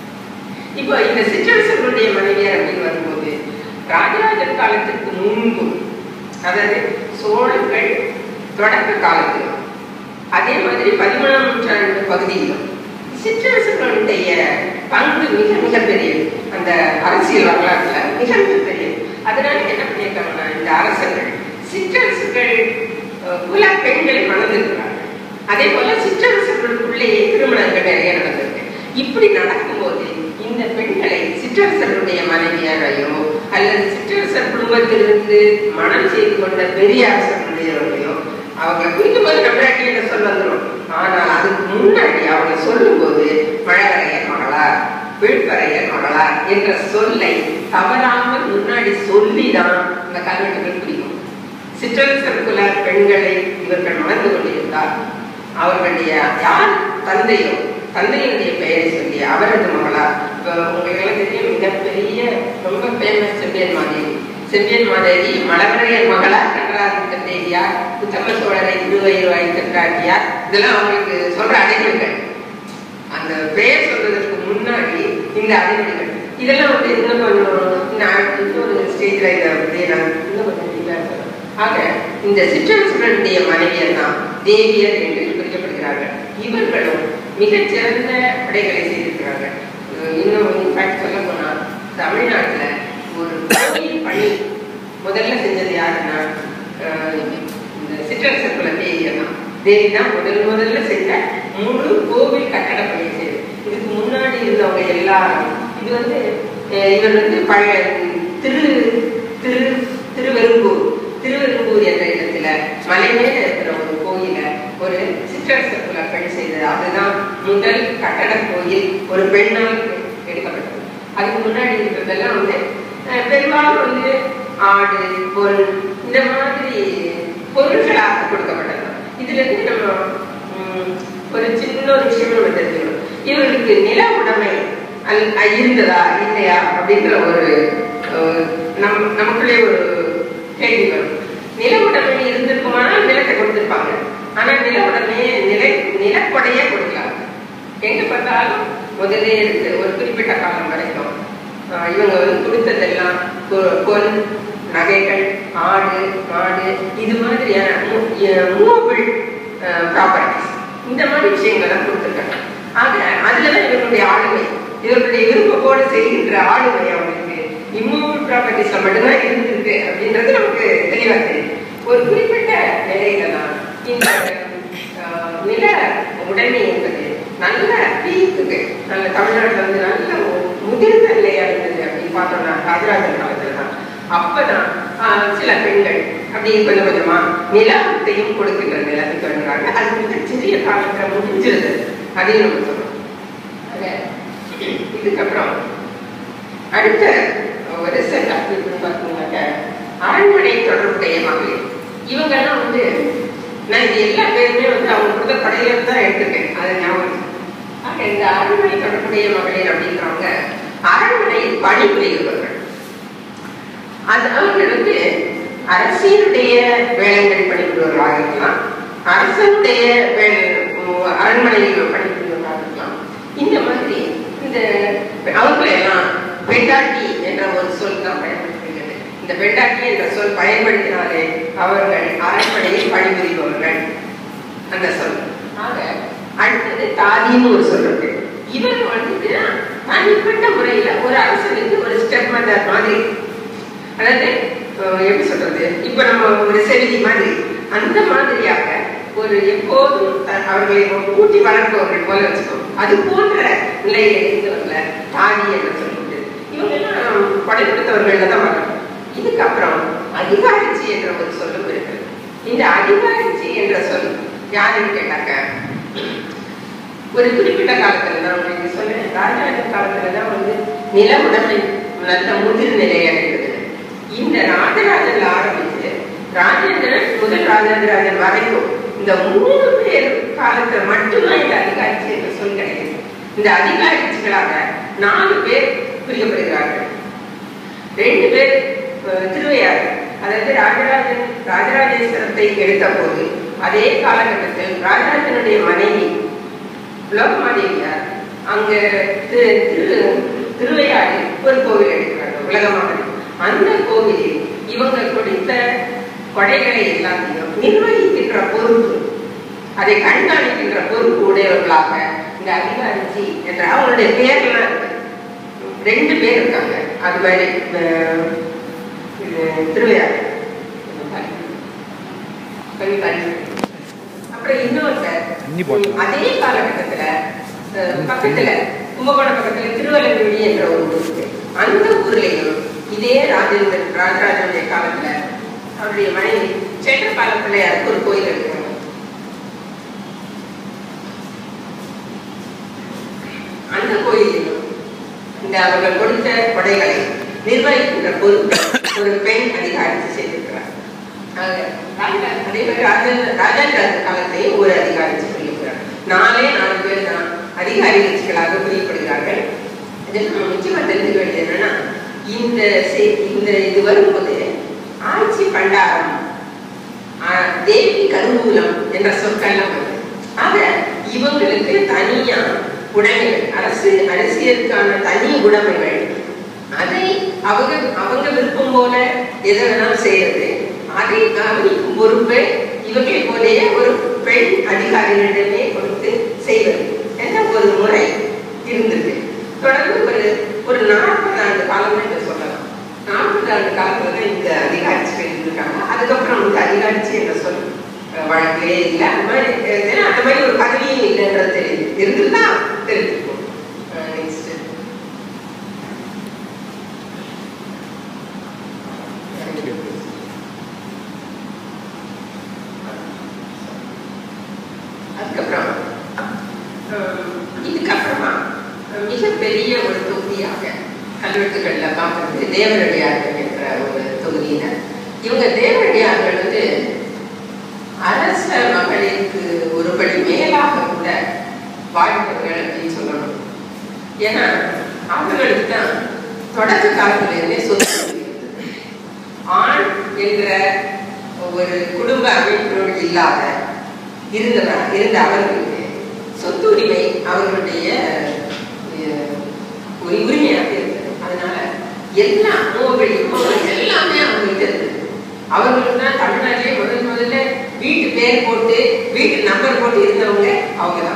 இப்போ இந்த சிற்றரசர்களுடைய மனைவியார் அப்படின்னு வரும்போது ராஜராஜர் காலத்திற்கு முன்பு அதாவது சோழர்கள் தொடக்க காலத்திலும் அதே மாதிரி பதிமூணாம் நூற்றாண்டு பகுதியிலும் சிற்றரசர்களுடைய பங்கு மிக மிக பெரியது அந்த அரசியல் வரலாற்றுல மிக மிக பெரியது அதனால என்ன பண்ணியிருக்காங்கன்னா இந்த அரசர்கள் சிற்றரசுகள் அஹ், குல பெண்களை மணந்திருக்கிறாங்க அதே போல சிற்றரசர்களுக்குள்ளேயே திருமணங்கள் நிறைய நடந்திருக்கு இப்படி நடக்கும்போது இந்த பெண்களை சிற்றரசர்களுடைய மனைவியாரையோ அல்லது சிற்றரசர் குடும்பத்திலிருந்து மனம் செய்து கொண்ட பெரிய அரசர்களுடையவர்களையோ அவங்க குறிக்கும் போது நம்மளாட்டி என்ன சொல்ல வந்துடும் ஆனால் அதுக்கு முன்னாடி அவங்க சொல்லும்போது மழவரையர் மகளார் வீழ்வரையர் மகளார் என்ற சொல்லை தவறாமல் முன்னாடி சொல்லிதான் இந்த கல்வெட்டுகள் குறிக்கும் சிற்றரசர் குல பெண்களை இவர்கள் மணந்து கொண்டிருந்தார் அவர்களுடைய யார் தந்தையோ தந்தையினுடைய பெயரை சொல்லி அவரது மகளார் இப்போ உங்களுக்கு எல்லாம் தெரியும் மிகப்பெரிய ரொம்ப ஃபேமஸ் செம்பியன் மாதேவி செம்பியன் மாதேவி மலவரையர் மகளார் கண்டராதித்த தேவியார் உத்தம சோழரை திருவயிறுவாய் கண்டாட்டியார் இதெல்லாம் அவங்களுக்கு சொல்ற அடைமொழிகள் அந்த பெயர் சொல்றதுக்கு முன்னாடி இந்த அடைமொழிகள் இதெல்லாம் வந்து இன்னும் கொஞ்சம் நான் இன்னொரு ஸ்டேஜ்ல இதை அப்படியே நான் இன்னும் கொஞ்சம் தெளிவா சொல்றேன். ஆக இந்த சிற்றரசர்களுடைய மனைவியர் தான் தேவியர் என்று குறிக்கப்படுகிறார்கள் இவர்களும் மிகச்சிறந்த படைகளை செய்திருக்கிறார்கள் அஹ் இன்னும் இன்ஃபேக்ட் சொல்ல போனா தமிழ்நாட்டுல ஒரு கோயில் பணி முதல்ல செஞ்சது யாருன்னா அஹ் இந்த சிற்றரசர் குல தேவியர் தான் தேவி தான் முதல் முதல்ல செஞ்ச முழு கோவில் கட்டட பணியை செய்யுது இதுக்கு முன்னாடி இருந்தவங்க எல்லாரும் இது வந்து அஹ் இவர் வந்து பழைய திரு திரு திருவெரும்பூர் திருவெரும்பூர் என்ற இடத்துல மலை மேல இருக்கிற ஒரு கோயில ஒரு சிற்றரசர் குல பெண் செய்தது அதுதான் முதல் கட்டட கோயில் ஒரு பெண்ணால் எடுக்கப்பட்டது அதுக்கு முன்னாடி இருக்கிறதெல்லாம் வந்து அஹ், பெரும்பாலும் வந்து ஆடு பொன் இந்த மாதிரி பொருள்களாக கொடுக்கப்பட்டது இதுல இருந்து நம்ம உம், ஒரு சின்ன ஒரு விஷயம் நம்ம தெரிஞ்சுக்கணும் இவர்களுக்கு நில உடைமை அல்- அ- இருந்ததா இல்லையா அப்படின்ற ஒரு அஹ், நம் நமக்குள்ளே ஒரு கேள்வி வரும் நில உடைமை இருந்திருக்குமானால் நிலத்தை கொடுத்திருப்பாங்க ஆனா நில உடைமையை நிலை நிலக்கொடையே கொடுக்கலாம் எங்க பார்த்தாலும் முதலே இருக்கு ஒரு குறிப்பிட்ட காலம் வரைக்கும் ஆஹ் இவங்க வந்து கொடுத்ததெல்லாம் பொ- பொன் நகைகள் ஆடு மாடு இது மாதிரியான மூவபிள் ப்ராப்பர்ட்டிஸ் இந்த மாதிரி விஷயங்கள்லாம் கொடுத்துருக்காங்க ஆக அதுலதான் இவர்களுடைய ஆளுமை இவர்களுடைய விருப்பத்தோடு செய்கின்ற ஆளுமை அவங்களுக்கு இம்மூவபிள் ப்ராப்பர்ட்டிஸ்ல மட்டும்தான் இருந்திருக்கு அப்படின்றது நமக்கு தெளிவா தெரியும் ஒரு குறிப்பிட்ட நிலையில தான் இந்த ஆஹ், நில உடைமை என்பது நல்ல பீக்குக்கு நல்ல தமிழ்நாட்டுல வந்து நல்ல ஒரு முதிர்ந்த நிலையா இருந்தது அப்படின்னு பார்த்தோம்னா ராஜராஜன் காலத்துல தான் அப்பதான் ஆஹ், சில பெண்கள் அப்படியே கொஞ்சம் கொஞ்சமா நிலத்தையும் கொடுக்கின்ற நிலத்துக்கு வருகிறாங்க அது மிகச் சிறிய காலத்துல முடிஞ்சிருது அதையும் நம்ம சொல்றோம் ஆக, இதுக்கப்புறம் அடுத்த ஒரு செட் அப்படின்னு பார்த்தீங்கன்னாக்க அரண்மனை தொடர்புடைய மகளிர் இவங்கெல்லாம் வந்து நான் இது எல்லா பேருமே வந்து அவங்க கொடுத்த படையில தான் எடுத்துருக்கேன் அதை ஞாபகம் வச்சுக்கோங்க. ஆக இந்த அரண்மனை தொடர்புடைய மகளிர் அப்படின்றவங்க அரண்மனையில் பணிபுரிகிறவர்கள் அது அவர்கள் வந்து அரசியலுடைய வேலைகள் பணிபுரிவர்களாக இருக்கலாம் அரசனுடைய வேலை உம், அரண்மனையில் பணிபுரிவர்களாக இருக்கலாம் இந்த மாதிரி இந்த அவங்களை எல்லாம் பெண்டாட்டி என்ற ஒரு சொல் தான் பயன்படுத்துகிறது இந்த பெண்டாட்டி என்ற சொல் பயன்படுத்தினாலே அவர்கள் அரண்மனையில் பணிபுரிபவர்கள் அந்த சொல் ஆக அடுத்தது தாதின்னு ஒரு சொல் இருக்கு இவர் வந்து தனிப்பட்ட முறையில ஒரு அரசனுக்கு ஒரு ஸ்டெப் மதர் மாதிரி அதாவது அஹ், எப்படி சொல்றது இப்ப நம்ம ஒரு செவிலி மாதிரி அந்த மாதிரியாக ஒரு எப்போதும் த- அவர்களை ஒரு கூட்டி வளர்ப்பவர்கள் போல வச்சுக்கோம் அது போன்ற நிலையை இருந்தவர்கள தாடி என்று சொல்லிட்டு இவங்க எல்லாம் கொடை கொடுத்தவர்கள் தான் வரணும் இதுக்கப்புறம் அதிகாரிச்சி என்ற ஒரு சொல்லும் இருக்கு இந்த அதிகாரிச்சி என்ற சொல் யாருன்னு கேட்டாக்க ஒரு குறிப்பிட்ட காலத்துல தான் உங்களுக்கு சொன்னேன் ராஜராஜ காலத்துல தான் வந்து நில உடைமை நல்ல முதிர் நிலையை அடைந்தது இந்த ராஜராஜன்ல ஆரம்பிச்சு ராஜேந்திரன் முதல் ராஜேந்திராஜன் வரைக்கும் இந்த மூணு பேர் காலத்துல மட்டும்தான் இந்த அதிகாரிச்சி என்ற சொல் கிடைக்குது இந்த அதிகாரிச்சிகளாக நாலு பேர் பிரிக்கப்படுகிறார்கள் ரெண்டு பேர் அஹ், திருவையாறு அதாவது ராஜராஜன் ராஜராஜேஸ்வரத்தை எடுத்த போது அதே காலகட்டத்தில் ராஜராஜனுடைய மனைவி உலகமாதேவியார் அங்க திரு திரு திருவையாறு ஒரு கோவில் எடுக்கிறாங்க உலகமாக அந்த கோவிலில் இவங்க கொடுத்த கொடைகளை எல்லாத்தையும் நிர்வகிக்கின்ற பொறுப்பு அதை கண்காணிக்கின்ற பொறுப்பு உடையவர்களாக இந்த அதிகாரிச்சி என்ற அவங்களுடைய பேர்லாம் இருக்கு ரெண்டு பேர் இருக்காங்க அது மாதிரி அஹ், இது திருவையாறு கொஞ்சம் தள்ளி. அப்புறம் இன்னொருத்தர் தண்ணி bottle. அதே காலகட்டத்துல அஹ், பக்கத்துல கும்பகோணம் பக்கத்துல திருவள்ளங்குடி என்ற ஒரு ஊர் இருக்கு அந்த ஊர்லயும் இதே ராஜேந்திரன் ராஜராஜனுடைய காலத்துல அவருடைய மனைவி சேட்டப்பால பிள்ளையாருக்கு ஒரு கோயில் இருக்கிறாங்க அந்த கோயிலிலும் இந்த அவர்கள் கொடுத்த கொடைகளை நிர்வகிக்கின்ற பொறுப்பை ஒரு பெண் அதிகாரி செய்திருக்கிறார் ஆக, ராஜா- அதே மாதிரி ராஜ- ராஜேந்திர காலத்திலேயும் ஒரு அதிகாரி சொல்லியிருக்கிறார் நாலே நாலு பேர் தான் அதிகாரி கட்சிகளாக பிரியப்படுகிறார்கள் இதில் நம்ம முக்கியமா தெரிஞ்சுக்க வேண்டியது என்னன்னா இந்த செய்- இந்த இது வரும்போது ஆட்சி பண்டாரம் ஆஹ், தேவி கருவூலம் என்ற சொற்கள்லாம் வருது ஆக இவங்களுக்கு தனியா உடைமைகள் அரசு அரசியலுக்கான தனி உடைமைகள் அதை அவங்க அவங்க விருப்பம் போல எதை வேணாலும் செய்யறது அதை கவனிக்கும் பொறுப்பை இவங்களை போலேயே ஒரு பெண் அதிகாரிகளிடமே கொடுத்து செய்வது என்ற ஒரு முறை இருந்தது தொடர்ந்து ஒரு ஒரு நாற்பது ஆண்டு காலம் என்று சொல்லலாம் நாற்பது ஆண்டு காலத்துல தான் இந்த அதிகாரிச்சிகள் இருந்திருக்காங்க அதுக்கப்புறம் வந்து அதிகாரிச்சி என்ற சொல் அஹ், வழக்கிலே இல்லை அந்த மாதிரி அஹ், ஏன்னா அந்த மாதிரி ஒரு பதவியும் இல்லைன்றது தெரியுது இருந்திருந்தா தெரிஞ்சுக்கும் நெக்ஸ்ட் அதுக்கப்புறம் அஹ், இதுக்கப்புறமா அஹ், மிகப்பெரிய ஒரு தொகுதியாக கல்வெட்டுகள்ல பார்க்கறது தேவரடியார்கள் என்ற ஒரு தொகுதியினர் இவங்க தேவரடியார்கள் வந்து அரச மகளிருக்கு ஒருபடி மேலாக கூட வாழ்ந்தவர்கள் அப்படின்னு சொல்லணும் ஏன்னா அவர்களுக்கு தான் தொடக்க காலத்திலிருந்தே சொத்து இருந்தது. ஆண் என்ற ஒரு குடும்ப அமைப்பினோடு இல்லாத இருந்தவர் இருந்த அவர்களுக்கு சொத்து உரிமை அவர்களுடைய அஹ், ஒரு உரிமையாக இருந்தது அதனால எல்லா மோகடி மோகடி எல்லாமே அவங்கள்ட்ட இருந்தது அவங்களுக்கு தான் தமிழ்நாட்டிலே முதல் முதல்ல வீட்டு பேர் போட்டு வீட்டு நம்பர் போட்டு இருந்தவங்க அவங்க தான்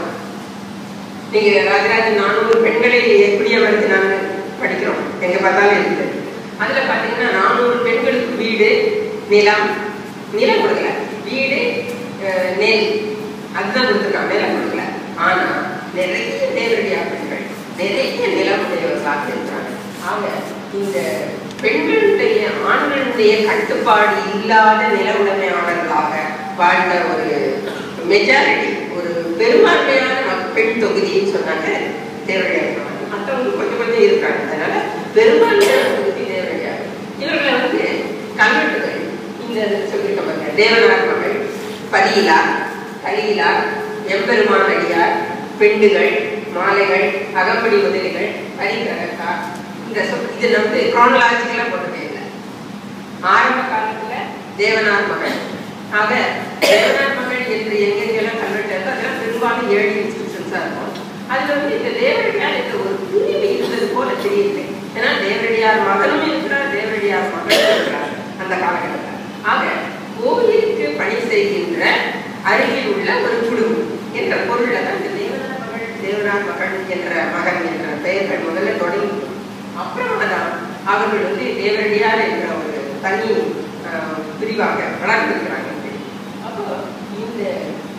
நீங்க ராஜராஜன் நானூறு பெண்களை எப்படி அமர்த்தினாங்க படிக்கிறோம் எங்க பார்த்தாலும் இருக்குது அதுல பாத்தீங்கன்னா நானூறு பெண்களுக்கு வீடு நிலம் நிலம் கொடுக்கல வீடு அஹ், நெல் அதுதான் கொடுத்துருக்காங்க நிலம் கொடுக்கல ஆனா நிறைய நேரடியாக பெண்கள் நிறைய நிலம் உடையவர்களாக இருக்கிறாங்க ஆக இந்த பெண்களுடைய ஆண்களுடைய கட்டுப்பாடு இல்லாத நில உடைமையாளர்களாக வாழ்ந்த ஒரு மெஜாரிட்டி ஒரு பெரும்பான்மையான மக்- பெண் தொகுதின்னு சொன்னாங்க தேவரையாக மற்றவங்க கொஞ்சம் கொஞ்சம் இருக்காங்க அதனால பெரும்பான்மையான தொகுதி தேவரையாக இவர்களை வந்து கல்வெட்டுகள் இந்த சொல்லியிருக்க பாருங்க தேவனார் மகள் பலியிலா கலியிலா எம்பெருமான் அடியார் பெண்டுகள் மாலைகள் அகப்படி முதலிகள் அரிகரக்கா இந்த சொல் இது வந்து குரோனலாஜிக்கலாக போட்டதே இல்லை ஆரம்ப காலத்துல தேவனார் மகள் ஆக தேவனார் மகள் என்று எங்கெங்கெல்லாம் கல்வெட்டு இருக்கோ அதெல்லாம் பெரும்பாலும் ஏழு இன்ஸ்டியூஷன்ஸா இருக்கும் அதுல வந்து இந்த தேவரடியார் என்ற ஒரு பிரிவு இருந்தது போல தெரியல ஏன்னா தேவரடியார் மகனும் இருக்கிறார் தேவரடியார் மகளும் இருக்கிறார் அந்த காலகட்டத்தில் ஆக கோயிலுக்கு பணி செய்கின்ற அருகில் உள்ள ஒரு குடும்பம் என்ற பொருள்ல தான் இந்த தேவனார் மகள் தேவனார் மகள் என்ற மகன் என்ற பெயர்கள் முதல்ல தொடங்கி அப்புறமா தான் அவர்கள் வந்து தேவரடியார் என்ற ஒரு தனி ஆஹ், பிரிவாக வளர்ந்திருக்கிறாங்க அப்போ இந்த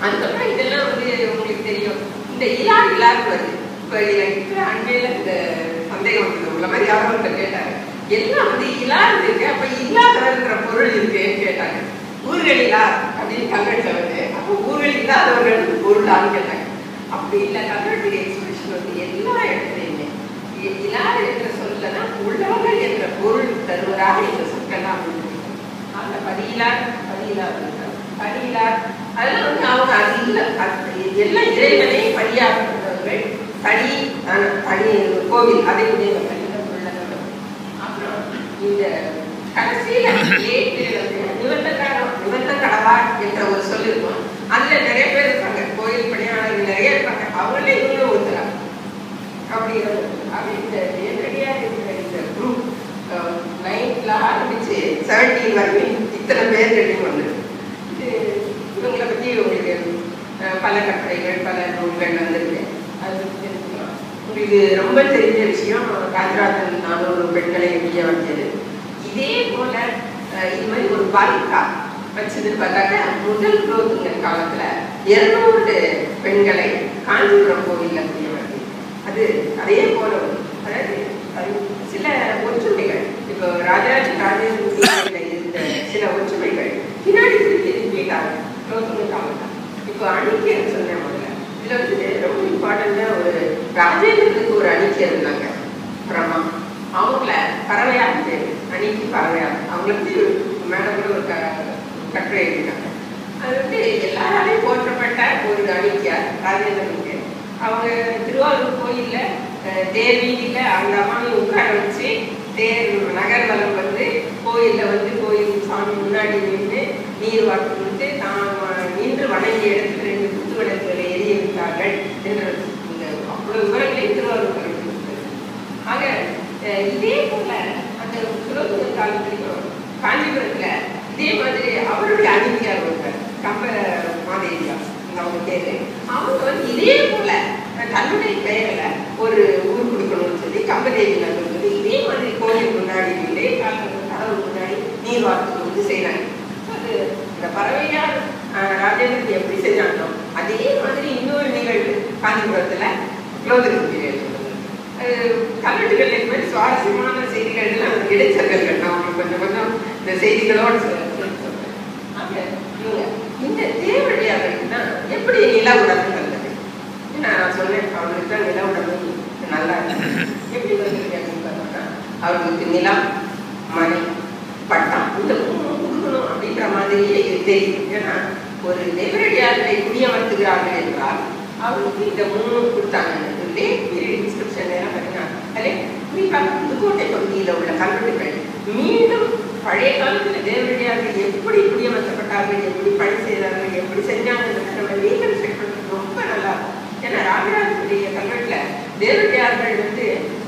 அதுக்கப்புறம் இதெல்லாம் வந்து உங்களுக்கு தெரியும் இந்த இலார் இலார் வருது இப்போ எனக்கு அங்கேயில இந்த சந்தேகம் வந்தது உள்ள மாதிரி யாரும் ஒருத்தர் கேட்டாரு எல்லாம் வந்து இலார் இருக்கு அப்ப இல்லாதவர்ன்ற பொருள் இருக்குன்னு கேட்டாங்க ஊர்கள் இலார் அப்படின்னு கல்வெட்டுல வந்து அப்போ ஊர்கள் இல்லாதவர்கள் பொருளான்னு கேட்டாங்க அப்படி இல்லை கல்வெட்டு எக்ஸ்பிரஷன் வந்து எல்லா இடத்துலையுமே இ- இலார் என்ற சொல்லதான் உள்ளவர்கள் என்ற பொருள் தருவதாக இந்த சொற்கள்லாம் அமைஞ்சிருக்கு. அந்த பதியிலார் பதியிலார் இருக்கார். பதியிலார் அதெல்லாம் வந்து அவங்க அது இல்லை அது எல்லாம் இறைவனை பலியாக கொண்டவர்கள் படி அஹ், படி கோவில் அதை உடையவர்கள் இந்த உள்ளவர்கள். அப்புறம் இந்த கடைசியில லேட்டு வந்து நிவர்த்தக்காரம் நிவர்த்த கடவா என்ற ஒரு சொல் இருக்கும் அதுல நிறைய பேர் இருப்பாங்க கோயில் பணியாளர்கள் நிறைய இருப்பாங்க அவங்களே இவங்களும் ஒருத்தரா அப்படி அப்படி இந்த நேரடியா இருக்கிற இந்த குரூப் நைன்த்ல ஆரம்பிச்சு செவன்டீன் வரைக்கும் இத்தனை பேர் ரெடி பண்ணு இது இவங்களை பத்தி உங்களுக்கு அஹ், பல கட்டுரைகள் பல நூல்கள் வந்திருக்கு அது பத்தி தெரிஞ்சுக்கலாம் உங்களுக்கு ரொம்ப தெரிஞ்ச விஷயம் ராஜராஜன் நானூறு பெண்களை வெளியே வந்தது இதே போல அஹ், இது மாதிரி ஒரு பாலிகா வச்சதுன்னு பார்த்தாக்க முதல் குலோத்துங்க காலத்துல இருநூறு பெண்களை காஞ்சிபுரம் கோவில்ல புரிய வருது அது அதே போல ஒரு- அதாவது அது சில ஒற்றுமைகள் இப்போ ராஜராஜ ராஜேந்திர இருந்த சில ஒற்றுமைகள் பின்னாடி திருப்பி திரும்பிட்டாங்க குலோத்துங்க காலத்துல இப்போ அணிக்கர் சொன்னேன் முதல்ல இதுல வந்து ரொம்ப இம்பார்ட்டண்டா ஒரு ராஜேந்திரனுக்கு ஒரு அணிக்கர் இருந்தாங்க பிரம்மா அவங்கள பறவையாக பேரு அணிக்கு பறவையாக அவங்கள பத்தி மேடம் கூட ஒரு க- கட்டுரை எழுதிட்டாங்க அது வந்து எல்லாராலையும் போற்றப்பட்ட ஒரு அணிக்கியார் ராஜேந்திரனுக்கு அவங்க திருவாரூர் கோயில்ல அஹ், தேர் வீதியில அந்த அம்மாவையும் உட்கார வச்சு தேர் நகர்வலம் வந்து கோயில்ல வந்து கோயில் சாமி முன்னாடி நின்று நீர் வாக்கு கொடுத்து தான் நின்று வணங்கிய இடத்துல ரெண்டு குத்து விளக்குகளை எரிய விட்டார்கள் என்று இந்த அவ்வளவு விவரங்களையும் திருவாரூர் கோயில் கொடுத்திருக்கு. ஆக அஹ், இதே போல அந்த குலோத்துங்க காலத்திலையும் காஞ்சிபுரத்துல இதே மாதிரி அவருடைய அணிந்தியார் ஒருவர் கம்ப மாதேவியா அவங்க பேரு அவங்க வந்து இதே போல அஹ், தன்னுடைய பெயர்ல ஒரு ஊர் கொடுக்கணும்னு சொல்லி கம்பதேவி நகர் வந்து இதே மாதிரி கோயில் முன்னாடி நின்று கால- கடவுள் முன்னாடி நீர் வார்த்தை வந்து செய்யறாங்க அது இந்த பறவையார் அஹ், ராஜேந்திரன் எப்படி செஞ்சாங்களோ அதே மாதிரி இன்னொரு நிகழ்வு காஞ்சிபுரத்துல குலோதுங்க பீரியட் கல்வெட்டுகள் இந்த மாதிரி சுவாரஸ்யமான செய்திகள் எல்லாம் இடைச்சல்கள் நான் உங்களுக்கு கொஞ்சம் கொஞ்சம் இந்த செய்திகளோடு சொல்ல- சொல்றேன். ஆக, இவங்க இந்த தேவடியார்களுக்கு தான் எப்படி நில உடம்பு வந்தது ஏன்னா நான் சொன்னேன் அவங்களுக்கு தான் நில உடம்பு நல்லா இருக்கு எப்படி வந்திருக்கு அப்படின்னு பார்த்தோம்னா அவர்களுக்கு நிலம் மனை பட்டம் இந்த மூணு கொடுக்கணும் அப்படின்ற மாதிரியே இது தெரியும் ஏன்னா ஒரு தேவரடியார்களை குடியமர்த்துகிறார்கள் என்றால் அவருக்கு இந்த மூணு கொடுத்தாங்க இன்ஸ்கிரிப்ஷன் எல்லாம் பார்த்தீங்கன்னா அதே குறிப்பாக புதுக்கோட்டை பகுதியில் உள்ள கல்வெட்டுகள் மீண்டும் பழைய காலத்தில் தேவரடியார்கள் எப்படி குடியமர்த்தப்பட்டார்கள் எப்படி பணி செய்தார்கள் எப்படி செஞ்சாங்கன்னு நம்ம ரீகன்ஸ்ட்ரக்ட் பண்ணுறது ரொம்ப நல்லா இருக்கும் ஏன்னா ராஜராஜனுடைய கல்வெட்டில் தேவரடியார்கள் வந்து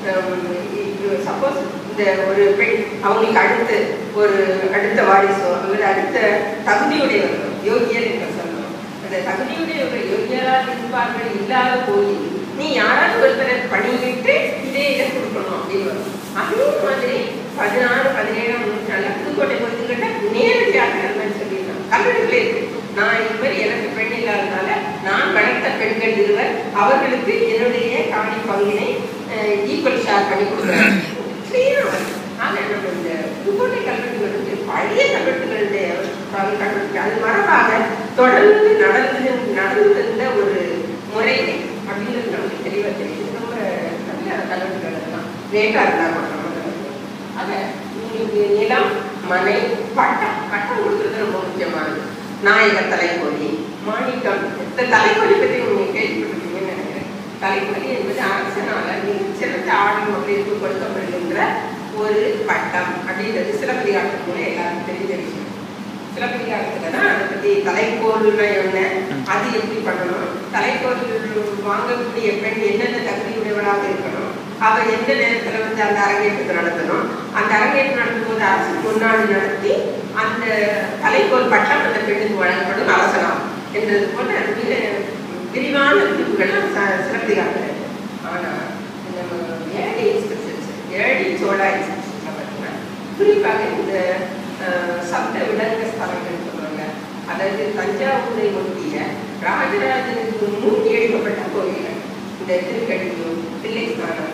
சப்போஸ் இந்த ஒரு பெண் அவங்களுக்கு அடுத்து ஒரு அடுத்த வாரிசோ அல்லது அடுத்த தகுதியுடையவர்களோ யோகியர் என்று சொல்லணும் அந்த தகுதியுடையவர்கள் யோகியராக இருப்பார்கள் இல்லாத கோயில் நீ யாராவது ஒருத்தரை பணியிட்டு இதே இதை கொடுக்கணும் அப்படின்னு வரும். அதே மாதிரி பதினாறு பதினேழாம் நூற்றாண்டுல புதுக்கோட்டை பகுதிகிட்ட நேரடியாக அந்த மாதிரி சொல்லியிருக்காங்க கல்வெட்டுகளே இருக்கு நான் இது மாதிரி எனக்கு பெண் இல்லாதனால நான் வளர்த்த பெண்கள் இருவர் அவர்களுக்கு என்னுடைய காணி பங்கினை ஈக்குவல் ஷேர் பண்ணி கொடுக்குறேன் clear ஆ வருது. ஆக நம்ம இந்த புதுக்கோட்டை கல்வெட்டுகள் வந்து பழைய கல்வெட்டுகளுடைய பல கல்வெட்டு அது மரபாக தொடர்ந்து நடந்து நடந்திருந்த ஒரு முறைமை அப்படிங்கிறது நமக்கு தெளிவாக தெரியுது ரொம்ப நல்ல கல்வெட்டுகள் எல்லாம் லேட்டாக இருந்தால் கூட நம்ம ஆக உங்களுக்கு நிலம் மனை பட்டம் பட்டம் கொடுக்குறது ரொம்ப முக்கியமானது நாயகர் தலைக்கொடி மாணிக்கம் இந்த தலைக்கொடி பற்றி நீங்க கேள்விப்பட்டிருக்கீங்கன்னு நினைக்கிறேன் தலைக்கொடி என்பது அரசனால மிகச்சிறந்த ஆளும் மகளிருக்கு கொடுக்கப்படுகின்ற ஒரு பட்டம் அப்படின்றது சிலப்பதிகாரத்துக்கு மூலம் எல்லாருக்கும் தெரிஞ்ச விஷயம் சிலப்பதிகாரத்துல தான் அதை பத்தி தலைக்கோல்னா என்ன அது எப்படி பண்ணணும் தலைக்கோல் வாங்கக்கூடிய பெண் என்னென்ன தகுதியுடையவளாக இருக்கணும் அவ எந்த நேரத்துல வந்து அந்த அரங்கேற்றத்தை நடத்தணும் அந்த அரங்கேற்றம் நடத்தும் போது அரசு முன்னாடி நடத்தி அந்த தலைக்கோல் பட்டம் அந்த பெண்ணுக்கு வழங்கப்படும் அரசனாம் என்றது போல மிக விரிவான குறிப்புகள்லாம் ச- சிலப்பதிகாரத்தில் இருக்கு. ஆனா நம்ம ஏழை இன்ஸ்கிரிப்ஷன்ஸ் ஏழை சோழா இன்ஸ்கிரிப்ஷன்ஸ்ல பார்த்தீங்கன்னா குறிப்பாக இந்த அஹ், சப்த விலங்க ஸ்தலங்கள் சொல்லுவாங்க அதாவது தஞ்சாவூரை ஒட்டிய ராஜராஜனுக்கு முன் எழுப்பப்பட்ட கோயில்கள் இந்த திருக்கடியூர் தில்லைஸ்தானம்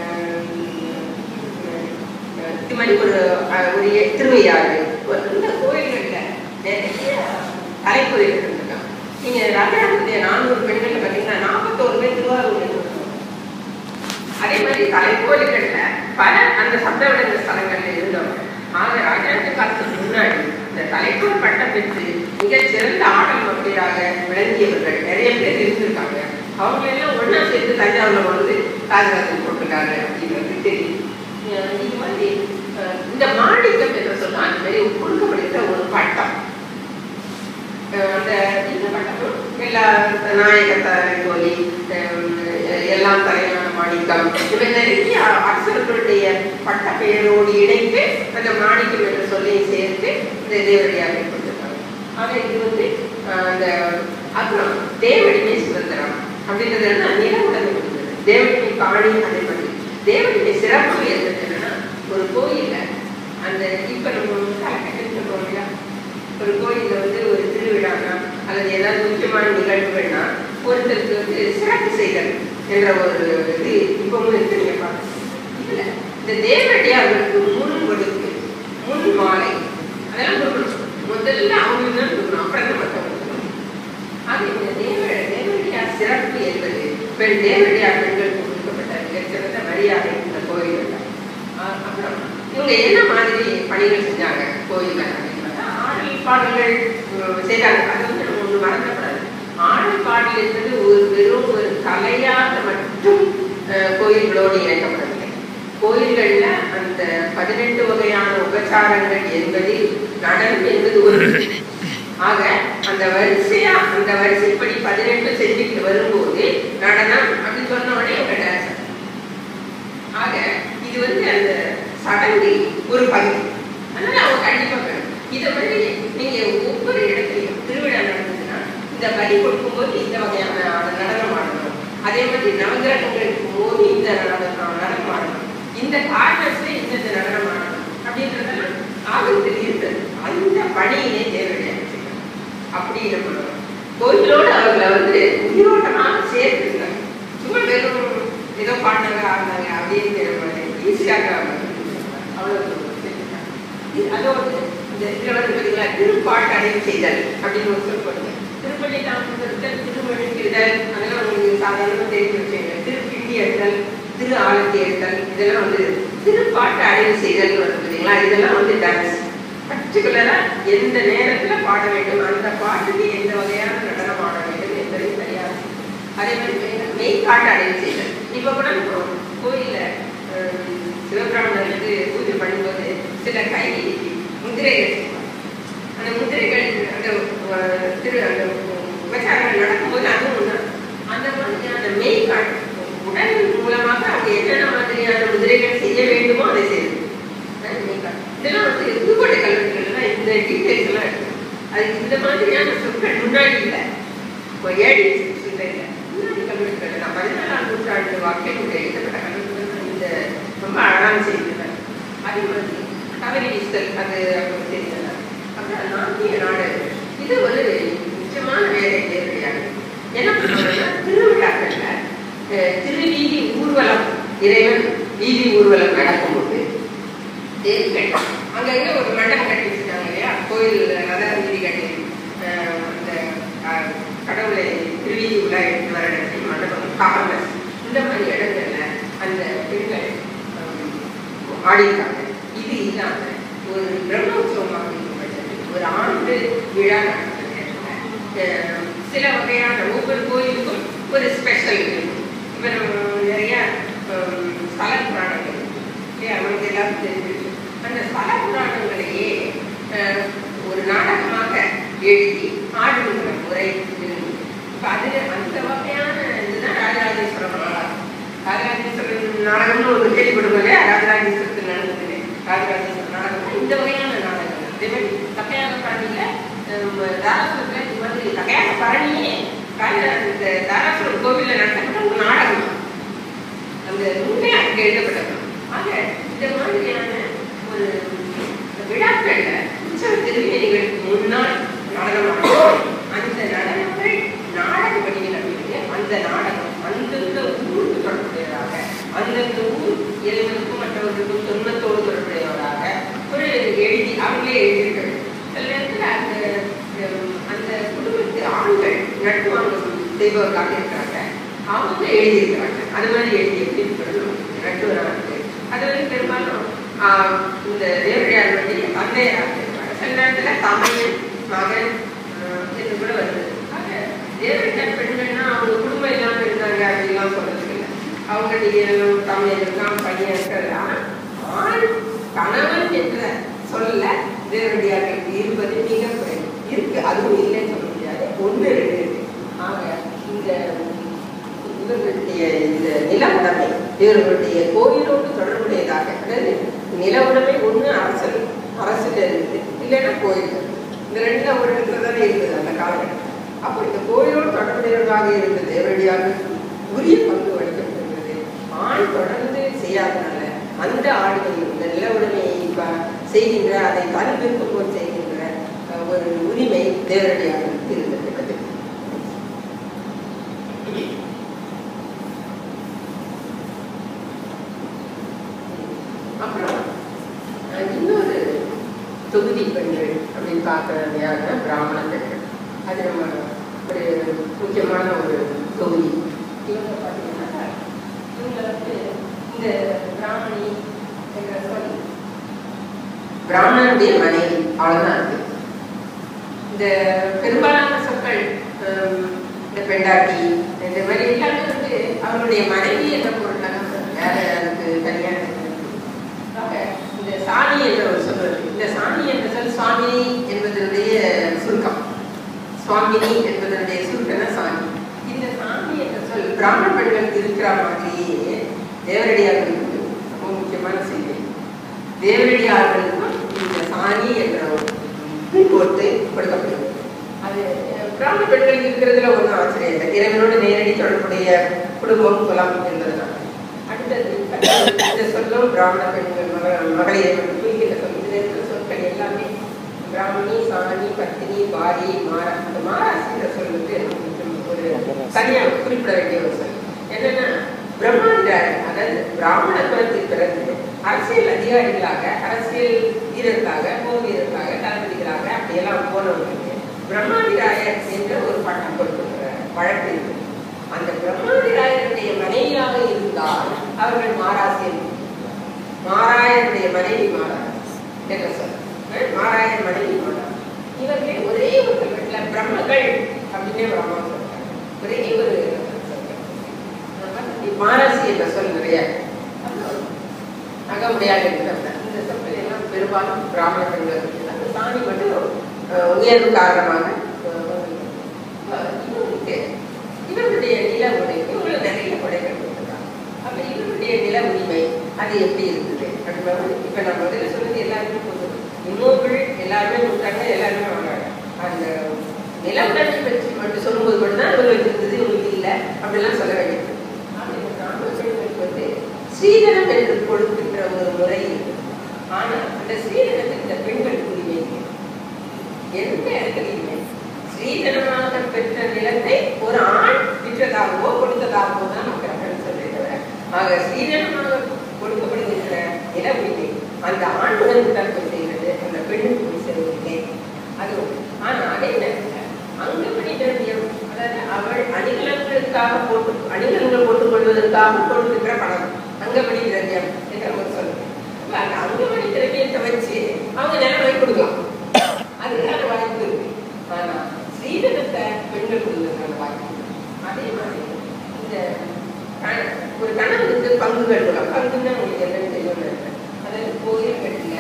இது மாதிரி ஒரு அஹ், ஒரு எ- திருவையாறு ஒரு இந்த கோயில்கள்ல நிறைய கலைக்கோயில்கள் இருந்திருக்காங்க நீங்க ராஜராஜனுடைய நானூறு பெண்கள் பார்த்தீங்கன்னா நாற்பத்தோரு பேர் திருவாரூர் இருந்திருக்காங்க அதே மாதிரி கலைக்கோயில்கள்ல பல அந்த சப்தவிடங்க ஸ்தலங்கள்ல இருந்தவங்க ஆக ராஜராஜ காலத்துக்கு முன்னாடி இந்த கலைக்கோள் பட்டம் பெற்று மிகச் சிறந்த ஆடல் மகளிராக விளங்கியவர்கள் நிறைய பேர் இருந்திருக்காங்க அவங்க எல்லாம் ஒண்ணா சேர்த்து தஞ்சாவூர்ல வந்து ராஜராஜன் போட்டிருக்காங்க அப்படிங்கிறது தெரியும் அஹ் இது மாதிரி அஹ் இந்த மாணிக்கம் என்று சொன்னா அந்த மாதிரி கொடுக்கப்படுகிற ஒரு பட்டம் அஹ் அந்த இந்த பட்டமும் எல்லா நாயகத்தாரை கோலி அஹ் எல்லாம் தலையான மாணிக்கம் இவை நிறைய அரசர்களுடைய பட்ட பெயரோடு இணைத்து அந்த மாணிக்கம் என்ற சொல்லை சேர்த்து இந்த தேவடியாக கொடுத்திருக்காங்க ஆக இது வந்து அஹ் அந்த அப்புறம் தேவடிமை சுதந்திரம் அப்படின்றது என்ன நிலவுடமை கொடுத்தது தேவடிமை காணி அதே மாதிரி தேவடிமை சிறப்பு என்பது என்னன்னா ஒரு கோயில்ல அந்த இப்ப நம்ம கலக்கட்டுன்னு சொல்றோம் இல்லையா ஒரு கோயில்ல வந்து ஒரு திருவிழானா அல்லது ஏதாவது முக்கியமான நிகழ்வுகள்னா ஒருத்தருக்கு வந்து சிறப்பு செய்தல் என்ற ஒரு இது இப்பவும் இருக்கு நீங்க பாருங்க இதுல இந்த தேவடியார்களுக்கு முன் கொடுக்கு முன் மாலை அதெல்லாம் கொடுக்கணும் முதல்ல அவங்களுக்கு தான் கொடுக்கணும் அப்புறம் தான் மற்றவங்களுக்கு கொடுக்கணும். ஆக இந்த தேவ தேவடியார் சிறப்பு என்பது பெண் தேவடியார் பெண்களுக்கு கொடுக்கப்பட்ட மிகச்சிறந்த மரியாதை இந்த கோயில்கள் அப்புறம் இவங்க என்ன மாதிரி பணிகள் செஞ்சாங்க கோயில்ல அப்படின்னு பார்த்தா ஆடல் பாடல்கள் உம், செய்தாங்க அது வந்து நம்ம ஒண்ணு மறக்கப்படாது ஆடல் பாடல் என்பது ஒரு வெறும் ஒரு கலையாக மட்டும் அஹ், கோயில்களோடு இணைக்கப்படவில்லை கோயில்கள்ல அந்த பதினெட்டு வகையான உபச்சாரங்கள் என்பது நடனம் என்பது ஒரு ஆக அந்த வரிசையா அந்த வரிசைப்படி பதினெட்டு செஞ்சுக்கிட்டு வரும்போது நடனம் அப்படின்னு சொன்ன உடனே அவங்க டான்ஸ் ஆக இது வந்து அந்த சடங்கில் ஒரு பகுதி அதனால அவங்க கண்டிப்பா வேணும் இதை மாதிரி நீங்க ஒவ்வொரு இடத்துலையும் திருவிழா நடந்ததுன்னா இந்த பலி கொடுக்கும்போது இந்த வகையான ஆட- நடனம் ஆடணும் அதே மாதிரி நவகிரகங்களுக்கு போது இந்த நடனம் நடனம் ஆடணும் இந்த காரணத்துல இந்த இந்த நடனம் ஆடணும் அப்படின்றதெல்லாம் ஆகத்தில் இருந்தது அந்த பணியினை தேவையான அப்படி நம்ம கோயிலோடு அவர்களை வந்து உயிரோட்டமாக சேர்த்துருந்தாங்க சும்மா வெறும் ஏதோ பாடினாங்க ஆடினாங்க அப்படின்னு நம்ம ஈஸியாக அவ்வளோ சேர்த்துருக்காங்க. இது அதோடு இந்த இதில் வந்து பார்த்தீங்களா திருப்பாட்டு அடைவு செய்தல் அப்படின்னு ஒரு சொல் பண்ணுங்க திருப்பள்ளி தாமதத்தல் திருமழிக்கிறதல் அதெல்லாம் உங்களுக்கு சாதாரணமாக தெரிஞ்சு வச்சுங்க திருப்பிண்டி எடுத்தல் திரு ஆலத்தி எடுத்தல் இதெல்லாம் வந்து திருப்பாட்டு அடைவு செய்தல் வருது பார்த்தீங்களா இதெல்லாம் வந்து டான்ஸ் பர்டிகுலரா எந்த நேரத்துல பாட வேண்டும் அந்த பாட்டுக்கு எந்த வகையான நடனம் ஆட வேண்டும் என்பதை தெரியாது அதே மாதிரி மெய்- மெய்க்காட்டு அடைவு செய்தல் இப்ப கூட நம்ம கோயில்ல அஹ், சிவபிராமணருக்கு பூஜை பண்ணும்போது சில கை முதிரைகள் செய்வாங்க. அந்த முதிரைகள் அந்த அஹ், திரு அந்த உபச்சாரங்கள் நடக்கும்போது அதுவும் ஒண்ணு. அந்த மாதிரியான மெய்க்காட்டு உடல் மூலமாக அவங்க என்னென்ன மாதிரியான முதிரைகள் செய்ய வேண்டுமோ அதை செய்யுது இதெல்லாம் வந்து புதுக்கோட்டை கல்வெட்டுகள்ல இந்த டீடைல்ஸ் எல்லாம் இருக்கு அது இந்த மாதிரியான சொற்கள் முன்னாடி இல்லை இப்போ ஏடி இல்லை முன்னாடி கல்வெட்டுகள் நான் பதினாலாம் நூற்றாண்டு வாக்கியம் எழுதப்பட்ட கல்வெட்டுகள் இந்த ரொம்ப அழகான செய்திருக்காங்க அதே மாதிரி கவரி வீசல் அது அவங்களுக்கு தெரியல அப்புறம் நாட்டிய நாடு இது ஒரு முக்கியமான வேலை நேரடியாக என்ன பண்ணுவாங்கன்னா திருவிழாக்கள்ல அஹ், திருவீதி ஊர்வலம் இறைவன் வீதி ஊர்வலம் நடக்கும்போது தேர்கள் அங்கங்க ஒரு மண்டபம் கட்டி வச்சிருக்காங்க இல்லையா கோயில் ரத வீதி கட்டி அஹ், அந்த அஹ், கடவுளை திருவீதி உள்ள எடுத்து வர இடத்துல மண்டபம் காவலர் இந்த மாதிரி இடங்கள்ல அந்த பெண்கள் அஹ், ஆடியிருக்காங்க இது இல்லாம ஒரு பிரம்மோற்சவமாக இருக்கும் பட்சத்தில் ஒரு ஆண்டு விழா நடக்கிற நேரத்துல, அஹ், சில வகையான ஒவ்வொரு கோயிலுக்கும் ஒரு ஸ்பெஷல் இருக்கும் இப்போ நம்ம நிறைய அஹ், ஸ்தல புராணங்கள் இருக்கு. இல்லையா நமக்கு எல்லாருக்கும் தெரிஞ்சிருக்கு அந்த ஸ்தல புராணங்களையே அஹ், ஒரு நாடகமாக எழுதி ஆடுகிற முறை இருந்தது. இப்ப அதுல அந்த வகையான இதுதான் ராஜராஜேஸ்வரம் நாடகம் ராஜராஜேஸ்வரன் நாடகம்னு ஒரு கேள்விப்படுவோம் இல்லையா ராஜராஜேஸ்வரத்தில் நடந்தது ராஜராஜேஸ்வரன் நாடகம் இந்த வகையான நாடகம் அதே மாதிரி தக்கையாக பரணியில தாராசுரத்துல இது மாதிரி தக்கையாக பரணியே ராஜராஜ இந்த தாராசுரம் கோவில்ல நடத்தப்பட்ட ஒரு நாடகம் அந்த நூலே அங்கே எழுதப்பட்டது ஆக இந்த மாதிரியான ஒரு விழாக்கள்ல உற்சவ திருமேனிகளுக்கு முன்னால் நடனம் ஆடுவாங்க. அந்த நடனங்கள் அந்தந்த ஊர் இறைவனுக்கும் மற்றவர்களுக்கும் தொன்மத்தோடு தொடர்புடையவராக ஒரு எழுதி அவங்களே எழுதியிருக்காங்க சில நேரத்தில் அந்த ஹம், அந்த குடும்பத்து ஆண்கள் நட்டுவாங்க செய்பவர்களாக இருக்கிறாங்க அவங்க எழுதியிருக்கிறாங்க அது மாதிரி எழுதி எப்படி நட்டுவராக அது வந்து பெரும்பாலும் ஆஹ், இந்த தேவரையாருடைய தந்தையராக இருப்பாங்க சில நேரத்தில் தமையன் மகன் ஆஹ், என்று கூட வருது ஆக தேவரையார் பெண்கள்னா அவங்க குடும்பம் இல்லாமல் இருந்தாங்க அப்படிலாம் சொல்றதுக்கு இல்லை அவங்க நீங்க தமையன் இருக்கான் பையன் இருக்கிறது ஆனால் ஆண் கணவன் என்ற சொல்ல தேவரையார்கள் இருப்பது மிக குறைவு இருக்கு அதுவும் இல்லைன்னு சொல்ல முடியாது ஒன்று ரெண்டு இருக்கு ஆக இந்த இவர்களுடைய இந்த நில உடைமை இவர்களுடைய கோயிலோடு தொடர்புடையதாக அதாவது நில உடைமை ஒண்ணு அரசல் அரசுல இருக்குது இல்லைன்னா கோயில் இந்த ரெண்டுல ஒரு இடத்துல தானே இருக்குது அந்த காலகட்டம் அப்போ இந்த கோயிலோடு தொடர்புடையவர்களாக இருந்த தேவடியாக உரிய பங்கு வழங்கப்படுகிறது ஆண் தொடர்ந்து செய்யாதனால அந்த ஆடுகள் இந்த நில உடைமையை ப- செய்கின்ற அதை தனி விருப்பம் போல் செய்கின்ற அஹ், ஒரு உரிமை தேவடியாக இருந்திருக்கிறது அப்புறம் அஹ், இன்னொரு தொகுதி பெண்கள் அப்படின்னு பார்க்கறது யாருன்னா பிராமண பெண்கள் அது நம்ம ஒரு முக்கியமான ஒரு தொகுதி இவங்க பார்த்தீங்கன்னா இவங்க வந்து இந்த பிராமணி என்ற சொல் பிராமணனுடைய மனைவி அவ்வளோதான் இருக்கு இந்த பெரும்பாலான சொற்கள் ஹம், இந்த பெண்டாட்டி இந்த மாதிரி எல்லாமே வந்து அவருடைய மனைவி என்ற பொருளாக வேற அதுக்கு தனியாக ஆக, இந்த சாணி என்ற ஒரு சொல் இருக்கு. இந்த சாணி என்ற சொல் சுவாமினி என்பதனுடைய சுருக்கம் சுவாமினி என்பதனுடைய சுருக்கம் தான் சாணி இந்த சாமி என்ற சொல் பிராமண பெண்களுக்கு இருக்கிற மாதிரியே தேவரடியார்களுக்கு ரொம்ப முக்கியமான செய்தி தேவரடியார்களுக்கும் இந்த சாணி என்ற ஒரு போட்டு கொடுக்கப்படுகிறது அது அஹ், பிராமண பெண்களுக்கு இருக்கிறதுல ஒன்றும் ஆச்சரியம் இல்லை இறைவனோடு நேரடி தொடர்புடைய குடும்பம் குலம் என்பதுதான் அடுத்தது இந்த சொல்லும் பிராமண பெண்கள் மக மகளிரை மட்டும் குறிக்கின்ற சொல் இதில் இருக்கிற சொற்கள் எல்லாமே பிராமணி சாணி பத்தினி பாரி மாரா இந்த மாராசின்ற சொல் வந்து ஒரு தனியாக குறிப்பிட வேண்டிய ஒரு சொல் என்னன்னா பிரம்மாண்டார் அதாவது பிராமண குலத்தில் பிறந்து அரசியல் அதிகாரிகளாக அரசியல் வீரர்களாக போர் வீரர்களாக தளபதிகளாக அப்படியெல்லாம் போனவங்களுக்கு பிரம்மாதிராயர் என்ற ஒரு பட்டம் கொடுக்கிற வழக்கு இருக்கு அந்த பிரம்மாதிராயருடைய மனைவியாக இருந்தால் அவர்கள் மாராசியர் மாராயருடைய மனைவி மாறார் என்ற சொல் அஹ் மாராயர் மனைவி மாறார் இவர்களே ஒரே ஒரு கல்வெட்டில் பிரம்மகள் அப்படின்னே பிரம்மா சொல்றாங்க ஒரே ஒரு சொல்றாங்க. மாராசி என்ற சொல் நிறைய அப்புறம் அகமுடையாக இருக்கிறது இந்த சொற்கள் எல்லாம் பெரும்பாலும் பிராமண பெண்கள் அந்த சாணி மட்டும் அஹ், உயர்வு காரணமாக அஹ், அஹ், இன்னொருக்கு இவருடைய நில உரிமை இவங்க நிறைய கொடைகள் கொடுத்துருக்காங்க அப்ப இவருடைய நில உரிமை அது எப்படி இருக்குது அப்படின்னு இப்ப நம்ம முதல்ல சொன்னது எல்லாருமே பொது முன்னோர்கள் எல்லாருமே கொடுத்தாங்க எல்லாருமே வாங்குறாங்க அந்த நில உடைமை பற்றி மட்டும் சொல்லும்போது மட்டும்தான் இவங்களுக்கு இருந்தது இவங்களுக்கு இல்லை அப்படிலாம் சொல்ல வேண்டியது ஆனா இந்த கிராம பெண்களுக்கு வந்து ஸ்ரீதனம் என்று கொடுக்கின்ற ஒரு முறை இருக்கு ஆனா அந்த ஸ்ரீதனத்தில் இந்த பெண்கள் உரிமை இல்லை. எந்த இடத்துலையுமே ஸ்ரீதனமாக பெற்ற நிலத்தை ஒரு ஆண் விற்றதாகவோ கொடுத்ததாகவோ தான் மக்கள் சொல்லிடுறார் ஆக ஸ்ரீதனமாக கொடுக்கப்படுகின்ற நில உரிமை அந்த ஆண் உடன் தரப்பு செய்கிறது அந்த பெண்ணுக்கு போய் சேருவதில்லை அது ஒன்று. ஆனா அதே நேரத்தில் அங்கப்படி திரவியம் அதாவது அவள் அணிகலன்களுக்காக போட்டு அணிகலன்கள் போட்டுக் கொள்வதற்காக கொடுக்கின்ற பணம் அங்கப்படி திரவியம் என்று அவங்க சொல்லுங்க அப்ப அந்த அங்கப்படி திரவியத்தை வச்சு அவங்க நிலம் வாங்கி கொடுக்கலாம் அதுக்கான வாய்ப்பு இருக்கு ஆனா ஸ்ரீதனத்தை பெண்கள் கொடுக்கறதுக்கான வாய்ப்பு இருக்கு. அதே மாதிரி இந்த க- ஒரு கணவனுக்கு பங்குகள் மூலம் பங்குன்னா உங்களுக்கு என்னன்னு தெரியும் நினைக்கிறேன். அதாவது கோயில்களில்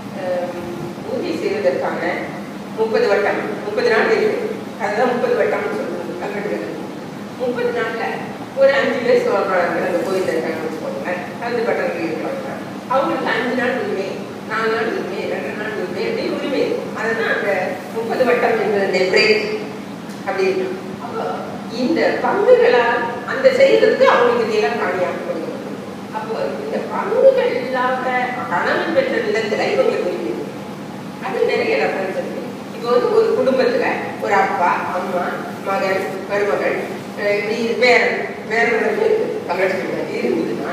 பூஜை செய்வதற்கான முப்பது வட்டம் முப்பது நாள் இருக்கு அதுதான் முப்பது வட்டம்னு சொல்லுவாங்க கல்வெட்டுகள் முப்பது நாள்ல ஒரு அஞ்சு பேர் சொல்றாங்க அந்த கோயில்ல இருக்காங்கன்னு வச்சுக்கோங்க கல்வி பட்டர்கள் இருக்காங்க அவங்களுக்கு அஞ்சு நாள் உரிமை நாலு நாள் உரிமை ரெண்டு நாள் உரிமை அப்படி உரிமை இருக்கும் அதுதான் அந்த முப்பது வட்டம் என்பதனுடைய பிரேக் அப்படி இருக்கும் அப்போ இந்த பங்குகளால் அந்த செய்யறதுக்கு அவங்களுக்கு நிலம் காணியாக கொடுக்கப்படும் அப்போ இந்த பங்குகள் இல்லாத கணவன் பெற்ற நிலத்துல இவங்களுக்கு உரிமை இருக்கு. அது நிறைய ரெஃபரன்ஸ் இருக்கு இப்போ வந்து ஒரு குடும்பத்துல ஒரு அப்பா அம்மா மகன் மருமகள் அஹ் இப்படி பேரன் பேரன் கல்வெட்டு இருந்ததுன்னா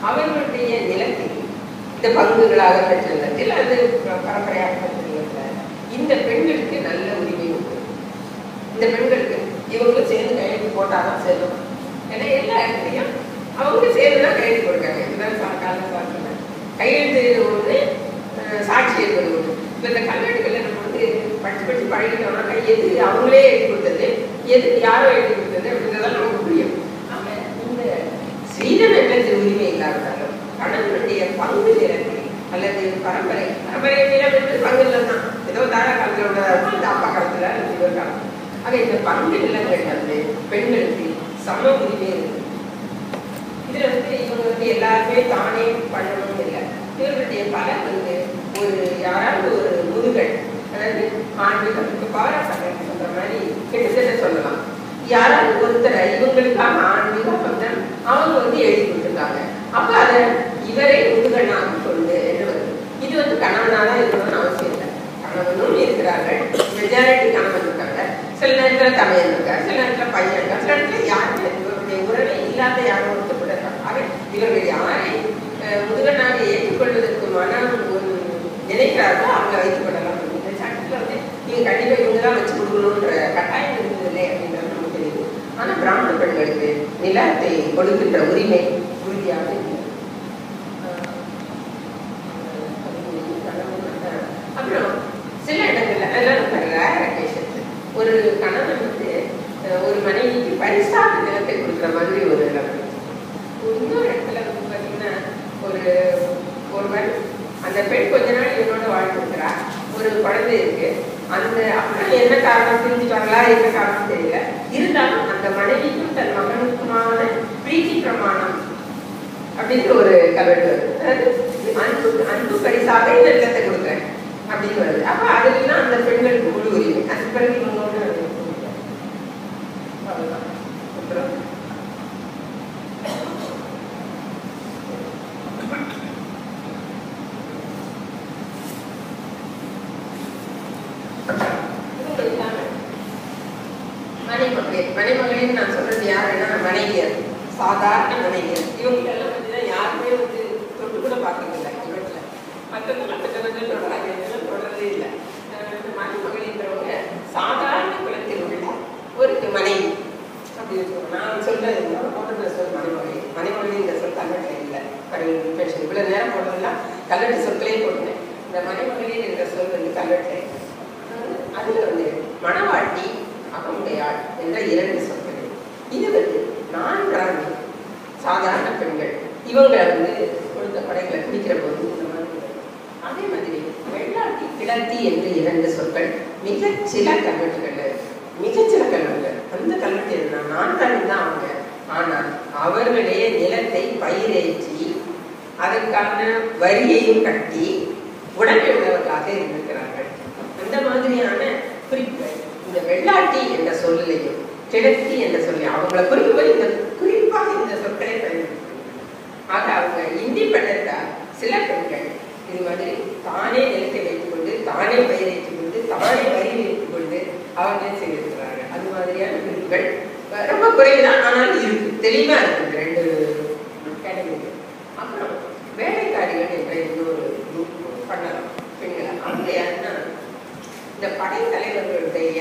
அவர்களுடைய நிலத்தில் இந்த பங்குகளாக பெற்ற நிலத்தில் அது பரம்பரையாக பெற்ற நிலத்தில் இந்த பெண்களுக்கு நல்ல உரிமை உண்டு இந்த பெண்களுக்கு இவங்களும் சேர்ந்து கையெழுத்து போட்டாதான் செல்லும் ஏன்னா எல்லா இடத்துலையும் அவங்க சேர்ந்து தான் கையெழுத்து கொடுக்காங்க இதுதான் சா- காலைல சாப்பிட்டேன் கையெழுத்து ஒன்று அஹ், சாட்சி என்பது ஒன்று இப்போ இந்த கல்வெட்டுகளில் நம்ம வந்து படிச்சு படிச்சு பழகிட்டோம்னா கை எது அவங்களே எழுதி கொடுத்தது எது யாரோ எழுதி கொடுத்தது அப்படின்றதெல்லாம் நமக்கு புரியும் ஆக இந்த ஸ்ரீடன் என்ற உரிமை இல்லாவிட்டாலும் கணவனுடைய பங்கு நிலத்தில் அல்லது பரம்பரை பரம்பரை நிலம் என்று பங்குல தான் ஏதோ தாரா காலத்தில் உள்ள இந்த அப்பா காலத்துல இவர் காலம் ஆக இந்த பங்கு நிலங்கள் வந்து பெண்களுக்கு சம உரிமை இருக்கு இதுல வந்து இவங்க வந்து எல்லாருமே தானே பண்ணணும் இல்லை இவர்களுடைய பலர் வந்து ஒரு யாராவது ஒரு முதுகள் அதாவது ஆன்மீகத்துக்கு பாராட்டாங்க சொல்ற மாதிரி கிட்டத்தட்ட சொல்லலாம் யாராவது ஒருத்தரை இவங்களுக்காக ஆன்மீக பந்தம் அவங்க வந்து எழுதி கொடுத்துருக்காங்க அப்ப அதை இவரை முதுகனாக கொண்டு என்று வருது இது வந்து கணவனாதான் இருக்கணும்னு அவசியம் இல்லை கணவனும் இருக்கிறார்கள் மெஜாரிட்டி கணவன் இருக்காங்க சில நேரத்துல தமையன் இருக்காங்க சில நேரத்துல பையன் இருக்காங்க சில நேரத்துல யாருமே இவருடைய உறவே இல்லாத யாரும் ஒருத்தர் கூட இருக்காங்க ஆக இவர்கள் யாரை அஹ், முதுகனாக ஏற்றுக்கொள்வதற்கு மனம் ஒரு நினைக்கிறார்களோ அவங்க வைத்துக் கொள்ளலாம் இந்த சட்டத்துல வந்து நீங்க கண்டிப்பா இவங்க தான் வச்சு கொடுக்கணுன்ற கட்டாயம் இருந்ததில்லை அப்படின்றது நமக்கு தெரியுது ஆனா பிராமண பெண்களுக்கு நிலத்தை கொடுக்கின்ற உரிமை உறுதியாக இல்லை அப்புறம் சில இடங்கள்ல அதெல்லாம் ரேர் அக்கேஷன்ஸ் ஒரு கணவன் வந்து அஹ், ஒரு மனைவிக்கு பரிசாக நிலத்தை கொடுக்குற மாதிரி ஒரு இடம் இருக்கு. இன்னொரு இடத்துல வந்து பார்த்தீங்கன்னா ஒரு ஒருவன் அந்த பெண் கொஞ்ச நாள் இவனோட வாழ்ந்துருக்கிறா ஒரு குழந்தை இருக்கு அந்த அப்புறம் என்ன காரணம் புரிஞ்சுட்டாங்களா என்ன காரணம் தெரியல இருந்தாலும் அந்த மனைவிக்கும் தன் மகனுக்குமான பிரீத்தி பிரமாணம் அப்படின்ற ஒரு கல்வெட்டு வருது அதாவது அன்பு அன்பு பரிசாக இந்த நிலத்தை கொடுக்குறேன் அப்படின்னு வருது அப்ப அதுலாம் அந்த பெண்களுக்கு முழு உரிமை அது பிறகு இவங்களோட அவ்வளவுதான். அப்புறம் இவங்க இல்லாம மனைமகளிர் மனைமகளிர் நான் சொல்றது யாருன்னா மனைவியர் சாதாரண மனைவியர் இவங்க எல்லாம் வந்து யாருமே வந்து தொட்டு கூட பார்க்கறது இல்லை இவத்துல மற்றவங்க கொஞ்சம் கொஞ்சம் தொடராங்க இதெல்லாம் தொடரதே இல்லை அஹ் மனைமகளின்றவங்க சாதாரண குலத்தில் உள்ள ஒரு மனைவி அப்படி சொல்லுவோம் நான் சொல்றது போட்டு சொல் மனைமகளி மனைமகளின்ற சொல் கல்வெட்டில் இல்லை பேசும் இவ்வளவு நேரம் போட்டதெல்லாம் கல்வெட்டு சொற்களே போடுவேன் இந்த மனைமகளிர் என்ற சொல் வந்து கல்வெட்டு அதுல வந்து மணவாட்டி அகமுடையாள் என்ற இரண்டு சொற்கள் இது வந்து நான்காண்டு சாதாரண பெண்கள் இவங்க வந்து கொடுத்த படைகளை குடிக்கிற போது இந்த மாதிரி வரும். அதே மாதிரி வெள்ளாட்டி கிளர்த்தி என்று இரண்டு சொற்கள் மிகச் சில கல்வெட்டுகள் மிகச் சில கல்வெட்டுகள் அந்த கல்வெட்டு என்ன நான்காண்டு தான் அவங்க ஆனால் அவர்களே நிலத்தை பயிரேற்றி அதற்கான வரியையும் கட்டி உடமை உள்ளவர்களாக இருந்திருக்கிறார்கள் அந்த மாதிரியான குறிப்புகள் இந்த வெள்ளாட்டி என்ற சொல்லையும் கிழத்தி என்ற சொல்லையும் அவங்கள குறிப்புகள் இந்த குறிப்பாக இந்த சொற்களை பயன்படுத்தும் ஆக அவங்க இண்டிபெண்டா சில பெண்கள் இது மாதிரி தானே நிலத்தை வைத்துக் கொண்டு தானே பயிரைத்துக் கொண்டு தானே வரி வைத்துக் கொண்டு அவர்களே செய்திருக்கிறார்கள் அது மாதிரியான குறிப்புகள் ரொம்ப குறைவுதான் ஆனாலும் இருக்கு தெளிவா இருக்கு இந்த ரெண்டு கேட்டகரி அப்புறம் வேலைக்காரிகள் என்ற இன்னொரு group பண்ணலாம் பெண்களை அவங்க யாருன்னா இந்த படைத்தலைவர்களுடைய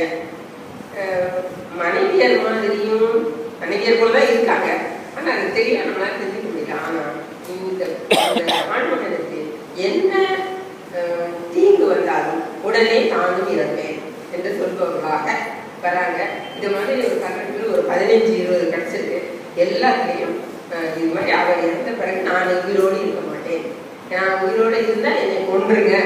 அஹ், மனைவியர் மாதிரியும் மனைவியர் போல தான் இருக்காங்க ஆனா அது தெரியல நம்மளால தெரிஞ்சுக்க முடியல ஆனா இந்த இந்த ஆண்மகனுக்கு என்ன அஹ், தீங்கு வந்தாலும் உடனே தானும் இறப்பேன் என்று சொல்பவர்களாக வராங்க இது மாதிரி ஒரு கல்வெட்டுகள் ஒரு பதினஞ்சு இருபது கிடைச்சிருக்கு எல்லாத்துலேயும் அஹ், இது மாதிரி அவர் இறந்த பிறகு நான் உயிரோடு இருக்க மாட்டேன் நான் உயிரோடு இருந்தா என்னை கொன்றுங்க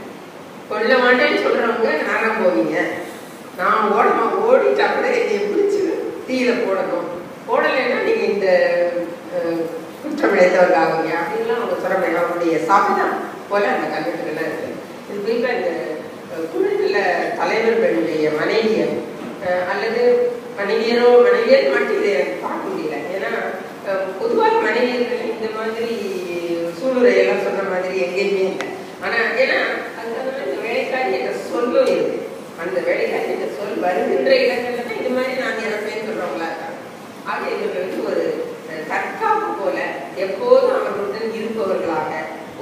கொல்ல மாட்டேன்னு சொல்றவங்க நானா போவீங்க நான் ஓடமா ஓடிட்டா கூட என்னை பிடிச்சி தீயில போடணும் போடலைன்னா நீங்க இந்த அஹ், குற்றம் இழைத்தவர்கள் ஆகுங்க அப்படின்லாம் அவங்க சொல்றாங்க அவங்களுடைய சாப்பிதான் போல அந்த கல்வெட்டுகள்லாம் இருக்கு இது குறிப்பா இந்த அஹ், குழுல தலைவர்களுடைய மனைவியர் அஹ், அல்லது மனைவியரோ மனைவியர் மட்டும் இதை எனக்கு பார்க்க முடியல ஏன்னா அஹ், பொதுவாக மனைவியர்கள் இந்த மாதிரி சூளுரையெல்லாம் சொன்ன மாதிரி எங்கேயுமே இல்லை ஆனா ஏன்னா அதனால இந்த வேலைக்காரி என்ற சொல்லும் இருக்கு அந்த வேலைக்காரி என்ற சொல் வருகின்ற இடங்கள்ல தான் இது மாதிரி நான் இறப்பேன்னு சொல்றவங்களா இருக்காங்க ஆக இவர்கள் வந்து ஒரு அஹ், தற்காப்பு போல எப்போதும் அவர்களுடைய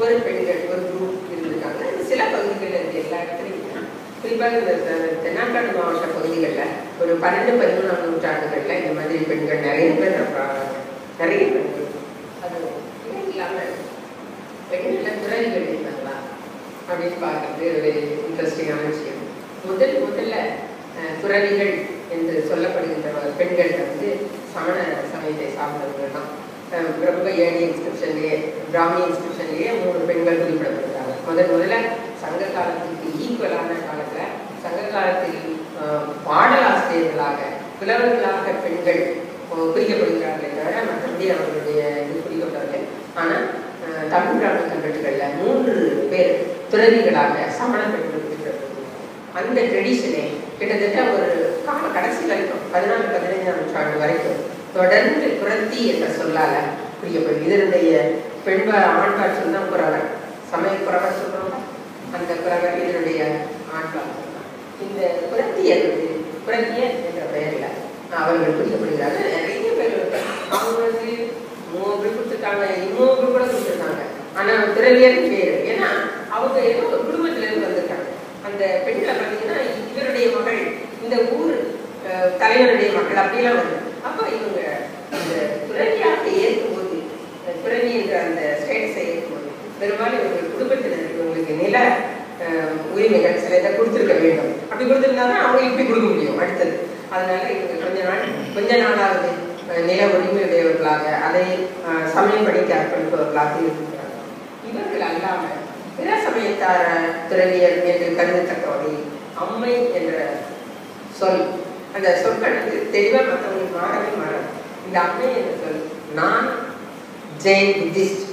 ஒரு பெண்கள் ஒரு குரூப் இருந்திருக்காங்க இது சில பகுதிகளில் இருக்கு எல்லா இடத்துலையும் இல்லை. குறிப்பாக இந்த தெ- தென்னாட்டாடு மாவட்ட பகுதிகளில் ஒரு பன்னெண்டு பதிமூணாம் நூற்றாண்டுகளில் இந்த மாதிரி பெண்கள் நிறைய பேர் இருப்பாங்க. நிறைய பெண்கள் அது இது இல்லாமல் பெண்களில் துறவிகள் இருந்தாங்களா அப்படின்னு பார்க்கறது ஒரு இன்ட்ரெஸ்டிங்கான விஷயம் முதல் முதல்ல அஹ், துறவிகள் என்று சொல்லப்படுகின்ற பெண்கள் வந்து சமண சமயத்தை சார்ந்தவர்கள் தான் அஹ், ரொம்ப ஏழி இன்ஸ்கிரிப்ஷன்லேயே பிராமி இன்ஸ்கிரிப்ஷன்லேயே மூணு பெண்கள் குறிப்பிடப்படுகிறாங்க முதல் முதல்ல சங்க காலத்துக்கு ஈக்குவலான காலத்தில் சங்க காலத்தில் அஹ், பாடலாசிரியர்களாக புலவர்களாக பெண்கள் அஹ், குறிக்கப்படுகிறார்களே தவிர மற்றபடி அவர்களுடைய இது குறிக்கப்படவில்லை ஆனால் அஹ், தமிழ் பிராமண கல்வெட்டுகளில் மூன்று பேர் துறவிகளாக சமண பெண்கள் குறிப்பிடப்படுகிறார்கள் அந்த ட்ரெடிஷனை கிட்டத்தட்ட ஒரு கால கடைசி வரைக்கும் பதினாலு பதினைஞ்சாம் நூற்றாண்டு வரைக்கும் தொடர்ந்து புரத்தி என்ற சொல்லால புரியப்படும் இதனுடைய பெண்ப ஆண்பால் சொல் தான் குறவர் சமய குறவர் சொல்றோம் அந்த குறவர் இதனுடைய ஆண்பால் சொல் தான். இந்த புரத்தி என்பது புரத்திய என்ற பெயர்ல அவர்கள் குறிக்கப்படுகிறார்கள் நிறைய பேர் இருக்காங்க. அவங்க வந்து மூன்று கொடுத்துருக்காங்க இன்னொரு கூட கொடுத்துருக்காங்க ஆனா துறவியர் பேர் ஏன்னா அவங்க ஏதோ ஒரு குடும்பத்துல இருந்து வந்திருக்காங்க அந்த பெண்களை பார்த்தீங்கன்னா இவருடைய மகள் இந்த ஊர் அஹ், தலைவருடைய மக்கள் அப்படிலாம் வருது அப்போ இவங்க இந்த துறவியாக ஏற்கும்போது இந்த துறவி என்ற அந்த ஸ்டேட்டஸை ஏற்கும்போது பெரும்பாலும் இவங்க குடும்பத்தினர் இவங்களுக்கு நில அஹ், உரிமைகள் சில இதை கொடுத்துருக்க வேண்டும் அப்படி கொடுத்துருந்தா தான் அவங்க இப்படி கொடுக்க முடியும் அடுத்தது அதனால இவங்க கொஞ்ச நாள் கொஞ்ச நாளாவது அஹ், நில உரிமை உடையவர்களாக அதை அஹ், சமயப்படிக்கு அர்ப்பணிப்பவர்களாக இருக்கிறாங்க இவர்கள் அல்லாமல் பிற சமயத்தார துறவியர் என்று கருதத்தக்க வகையில் அம்மை என்ற சொல் அந்த சொற்கள் வந்து தெளிவாக மற்றவங்களுக்கு மாறவே மாறாது இந்த அம்மை என்ற சொல் நான் ஜெயின் புத்திஸ்ட்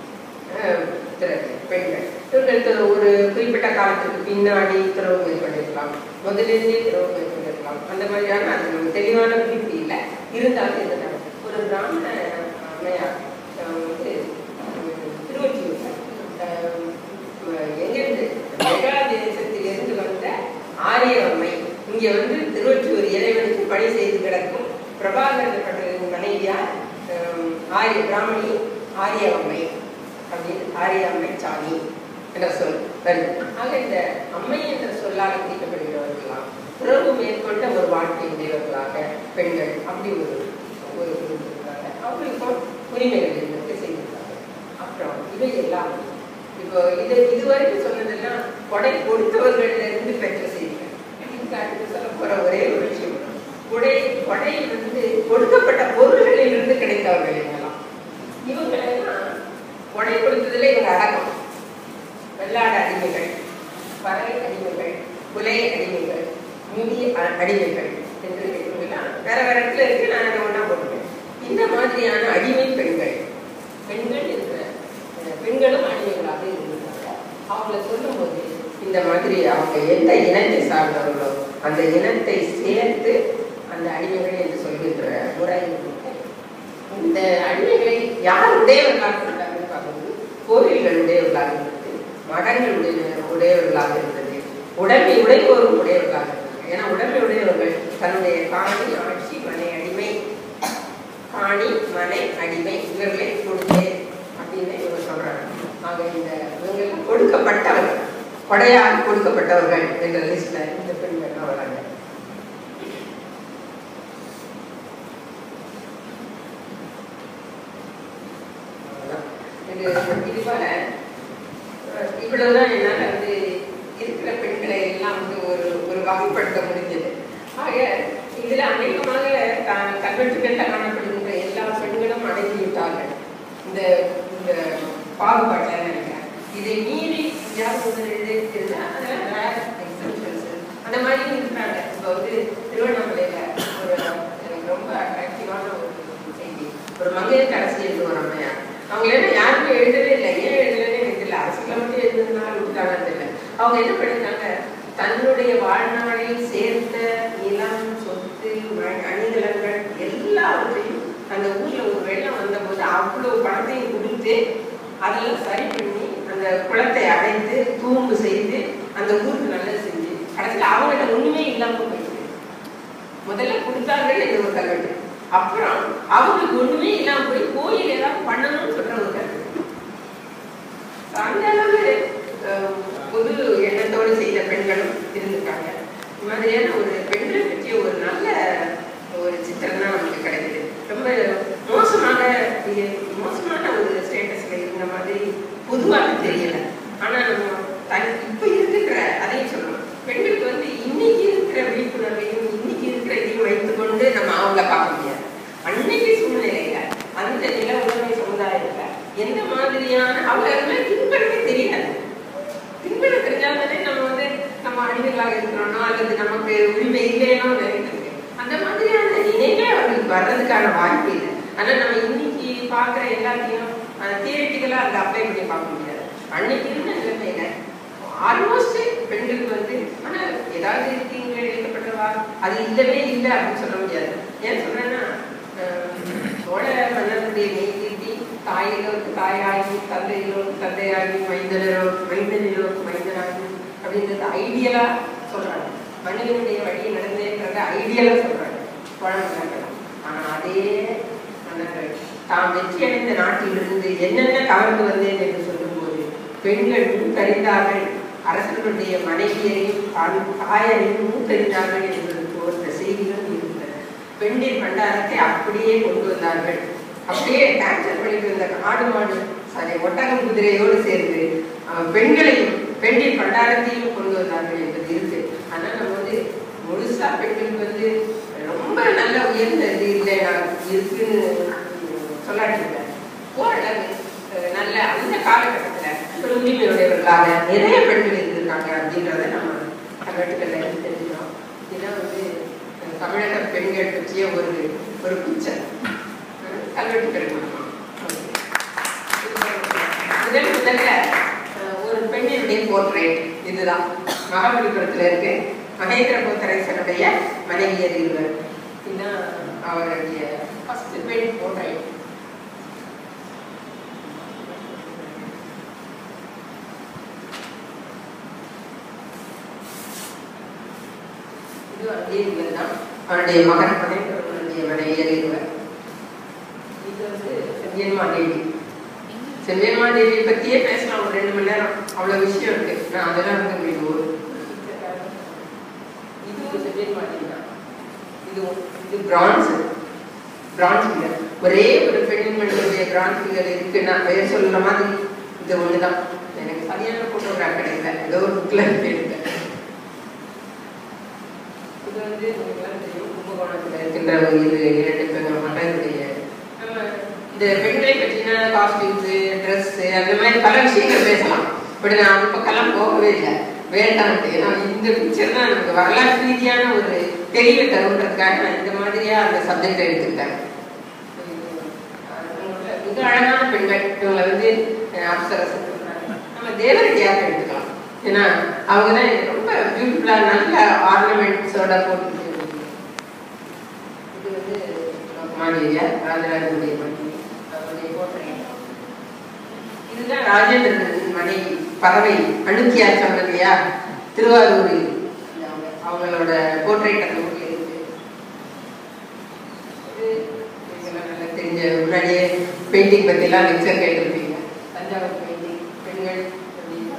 துறவி பெண்கள் இவர்களுக்கு ஒரு குறிப்பிட்ட காலத்துக்கு பின்னாடி துறவு மேற்கொண்டிருக்கலாம் முதலிருந்தே துறவு மேற்கொண்டிருக்கலாம் அந்த மாதிரியான அது நமக்கு தெளிவான குறிப்பு இல்லை இருந்தாலும் இருந்தாங்க ஒரு பிராமண அம்மையார் அஹ் வந்து அஹ் திருவொற்றியூர் அஹ் எங்கிருந்து மெகாதேசத்திலிருந்து வந்த ஆரியவம்மை இங்க வந்து திருவொற்றியூர் இறைவனுக்கு பணி செய்து கிடக்கும் பிரபாகரன் பட்டரின் மனைவியார் அஹ் ஆரிய பிராமணி ஆரியவம்மை அப்படின்னு ஆரியம்மை சாமி என்ற சொல் வருது ஆக இந்த அம்மை என்ற சொல்லால் குறிக்கப்படுகிறவர்களாம் துறவு மேற்கொண்ட ஒரு வாழ்க்கை உடையவர்களாக பெண்கள் அப்படி ஒரு ஒரு குரூப் இருக்கிறாங்க அவங்களுக்கும் உரிமைகள் இருக்கு செய்திருக்காங்க அப்புறம் இவை எல்லாம் இப்போ இது இதுவரைக்கும் சொன்னதெல்லாம் கொடை கொடுத்தவர்கள்ல இருந்து பெற்ற செய்திகள் இதுக்கு அடுத்து சொல்ல போற ஒரே ஒரு விஷயம் கொடை கொடை வந்து கொடுக்கப்பட்ட பொருள்களில் இருந்து கிடைத்தவர்கள் இவங்கெல்லாம் இவங்களெல்லாம் கொடை கொடுத்ததுல இவங்க அடக்கம் வெள்ளாடு அடிமைகள் பறை அடிமைகள் குலை அடிமைகள் மிதி அ- அடிமைகள் என்று இவங்கெல்லாம் வேற வேற இடத்துல இருக்கு நான் அதை ஒன்றா போட்டுட்டேன் இந்த மாதிரியான அடிமை பெண்கள் பெண்கள் என்ற அஹ், பெண்களும் அடிமைகளாக இருந்திருக்காங்க அவங்கள சொல்லும்போது இந்த மாதிரி அவங்க எந்த இனத்தை சார்ந்தவர்களோ அந்த இனத்தை சேர்த்து அந்த அடிமைகள் என்று சொல்கின்ற முறை இருக்கு. இந்த அடிமைகளை யார் உடையவர்களாக இருந்தாங்கன்னு பார்க்கும்போது கோவில்கள் உடையவர்களாக இருந்தது மடங்கள் உடைய உடையவர்களாக இருந்தது உடைமை உடையோரும் உடையவர்களாக இருந்தாங்க ஏன்னா உடைமை உடையவர்கள் தன்னுடைய காணி ஆட்சி மனை அடிமை காணி மனை அடிமை இவர்களை கொடுத்தேன் அப்படின்னு இவங்க சொல்றாங்க ஆக இந்த இவங்களுக்கு கொடுக்கப்பட்டவர்கள் கொடையாக கொடுக்கப்பட்டவர்கள் என்ற லிஸ்ட்ல இந்த பெண்கள்லாம் வராங்க அவ்வளவுதான். இது இது போல அஹ், இவ்வளவுதான் என்னால வந்து இருக்கிற பெண்களை எல்லாம் வந்து ஒரு ஒரு வகைப்படுத்த முடிஞ்சது ஆக இதுல அநேகமாக க- கல்வெட்டுகள்ல காணப்படுகின்ற எல்லா பெண்களும் அடங்கி விட்டார்கள் இந்த இந்த பாகுபாட்டை நினைக்கிறேன் இதை மீறி யார் முதலீடு இருந்தா அதெல்லாம் rare exceptions. அந்த மாதிரி இருக்கிறாங்க இப்போ வந்து திருவண்ணாமலையில ஒரு எனக்கு ரொம்ப அட்ராக்டிவான ஒரு செய்தி ஒரு மங்கையர் அரசியல் ஒரு அம்மையார் அவங்க எல்லாம் யாருமே எழுதவே இல்லை ஏன் எழுதலன்னு எனக்கு தெரியல அரசியல மட்டும் எழுதுனாலும் விட்டாங்கன்னு தெரியல அவங்க என்ன பண்ணிருக்காங்க தன்னுடைய வாழ்நாளில் சேர்த்த நிலம் சொத்து ம- அணிகலன்கள் எல்லாவற்றையும் அந்த ஊர்ல ஒரு வெள்ளம் வந்தபோது அவ்வளவு பணத்தையும் கொடுத்து அதெல்லாம் சரி பண்ணி அந்த குளத்தை அடைத்து தூம்பு செய்து அந்த ஊருக்கு நல்லது செஞ்சு கடைசியில் அவங்ககிட்ட ஒண்ணுமே இல்லாம போயிடுச்சு முதல்ல கொடுத்தார்கள் என்று ஒரு கல்வெட்டு அப்புறம் அவங்களுக்கு ஒண்ணுமே இல்லாம போய் கோயில் ஏதாவது பண்ணணும்னு சொல்ற ஒரு கல்வெட்டு சாமி பொது எண்ணத்தோடு செய்த பெண்களும் இருந்திருக்காங்க இந்த மாதிரியான ஒரு பெண்களை பற்றிய ஒரு நல்ல ஒரு சித்திரம் தான் நமக்கு கிடைக்குது ரொம்ப மோசமான இது- மோசமான ஒரு ஸ்டேட்டஸ்ல இருந்த மாதிரி பொதுவாக தெரியல ஆனா நம்ம தன் இப்ப இருக்கிற அதையும் சொல்லணும் பெண்களுக்கு வந்து இன்னைக்கு இருக்கிற விழிப்புணர்வையும் இன்னைக்கு இருக்கிற இதையும் வைத்துக்கொண்டு நம்ம அவங்கள பார்க்க முடியாது அன்னைக்கு சூழ்நிலையில அந்த நில உடைமை சமுதாயத்துல எந்த மாதிரியான அவங்க அதெல்லாம் பின்பற்றவே தெரியாது பின்பற்ற தெரிஞ்சாதானே நம்ம வந்து நம்ம அடிமைகளாக இருக்கிறோனோ அல்லது நமக்கு உரிமை இல்லைனோ நினைக்கிறது அந்த மாதிரியான நினைவே அவங்களுக்கு வர்றதுக்கான வாய்ப்பு இல்லை ஆனா நம்ம இன்னைக்கு பார்க்குற எல்லாத்தையும் தியரிட்டிக்கலா அதை அப்ளை பண்ணி பார்க்க முடியாது அன்னைக்கு இருந்த நிலைமையில ஆல்மோஸ்ட் பெண்களுக்கு வந்து ஆனா ஏதாவது இருக்கீங்க எழுதப்பட்டவா அது இல்லவே இல்லை அப்படின்னு சொல்ல முடியாது ஏன் சொல்றேன்னா அஹ், சோழ மன்னனுடைய மெய்கீர்த்தி தாயிலோருக்கு தாயாகி தந்தையிலோருக்கு தந்தையாகி மைந்தனரோ மைந்தனிலோருக்கு மைந்தனாகி அப்படின்றது ஐடியலா சொல்றாங்க மனிதனுடைய வழியை நடந்தேன்றத ஐடியலா சொல்றாங்க சோழ மன்னர்கள் ஆனா அதே மன்னர்கள் தாம் வெற்றி அடைந்த நாட்டிலிருந்து என்னென்ன கவர்ந்து வந்தேன் என்று சொல்லும்போது பெண்கள் மூத்தறிந்தார்கள் அரசர்களுடைய மனைவியரையும் தான் தாயரையும் மூத்தறிந்தார்கள் என்பது போன்ற செய்திகளும் இருந்தன பெண்ணின் பண்டாரத்தை அப்படியே கொண்டு வந்தார்கள் அப்படியே கேன்சர் பண்ணிட்டு இருந்த ஆடு மாடு சாரி ஒட்டகம் குதிரையோடு சேர்ந்து அஹ், பெண்களையும் பெண்ணின் பண்டாரத்தையும் கொண்டு வந்தார்கள் என்பது இருக்கு ஆனா நம்ம வந்து முழுசா பெண்களுக்கு வந்து ரொம்ப நல்ல உயர்ந்த இது இல்லை நான் இருக்குன்னு சொல்லாட்டிருக்க ஓரளவு அஹ், நல்ல அந்த காலகட்டத்துல ஒரு உரிமையுடையவர்களாக நிறைய பெண்கள் இருந்திருக்காங்க அப்படின்றத நம்ம கல்வெட்டுக்கள்ல இருந்து தெரிஞ்சுக்கிறோம் இதுதான் வந்து அஹ், தமிழக பெண்கள் பற்றிய ஒரு ஒரு பிக்சர் கல்வெட்டுக்கள் மூலமா. முதல் முதல்ல அஹ், ஒரு பெண்ணினுடைய போர்ட்ரேட் இதுதான் மகாபலிபுரத்துல இருக்கு மகேந்திர போத்தரேசனுடைய மனைவியர் இருவர் இதுதான் அவருடைய ஃபர்ஸ்ட் பெண் போர்ட்ரேட் இது அங்கே உள்ளதுதான் அவருடைய மகன் மகேந்திரனுடைய மனைவியர் இருவர் இது வந்து செம்பியன்மா தேவி செம்பியன்மா தேவியை பத்தியே பேசலாம் ஒரு ரெண்டு மணி நேரம் அவ்வளவு விஷயம் இருக்கு நான் அதெல்லாம் வந்து உங்களுக்கு ஒரு இது ஒரு செம்பியன்மா தேவி தான் இது இது பிரான்ஸ் பிரான்ஸ் ஃபிகர் ஒரே ஒரு பெண்மணியுடைய பிரான்ஸ் ஃபிகர் இருக்குன்னா பெயர் சொல்ற மாதிரி இது ஒண்ணுதான் எனக்கு சரியான போட்டோகிராஃப் கிடைக்கல ஏதோ ஒரு புக்ல இருக்கு இது வந்து உங்களுக்குலாம் தெரியும் கும்பகோணத்தில் இருக்கின்ற ஒரு இரு இரண்டு பெண் மகளிருடைய நம்ம இந்த பெண்களை பற்றின காஸ்டியூம்ஸ் ட்ரெஸ் அந்த மாதிரி பல விஷயங்கள் பேசலாம் பட் நான் அந்த பக்கம்லாம் போகவே இல்லை வேண்டாம் ஏன்னா இந்த பிக்சர் தான் நமக்கு வரலாற்று ரீதியான ஒரு தெளிவை தருன்றதுக்காக நான் இந்த மாதிரியா அந்த சப்ஜெக்ட் எடுத்துக்கிட்டேன் அஹ் மிக அழகான பெண்கள் இவங்களை வந்து அப்சரஸ் நம்ம தேவரடியாக எடுத்துக்கலாம் ஏன்னா அவங்க தான் ரொம்ப பியூட்டிஃபுல்லா நல்ல ஆர்னமெண்ட்ஸோட போட்டு இது வந்து குமாரியா ராஜராஜனுடைய மனைவி அவருடைய போட்டேன் இதுதான் ராஜேந்திரன் மனைவி பறவை அணுக்கியார் சொன்னது இல்லையா திருவாரூரில் அவங்க அவங்களோட போர்ட்ரேட் அந்த ஊரில் இருக்கு இது இதெல்லாம் நல்லா தெரிஞ்ச முன்னாடியே பெயிண்டிங் பற்றிலாம் லெக்சர் கேட்டிருப்பீங்க தஞ்சாவூர் பெயிண்டிங் பெண்கள் அப்படின்னா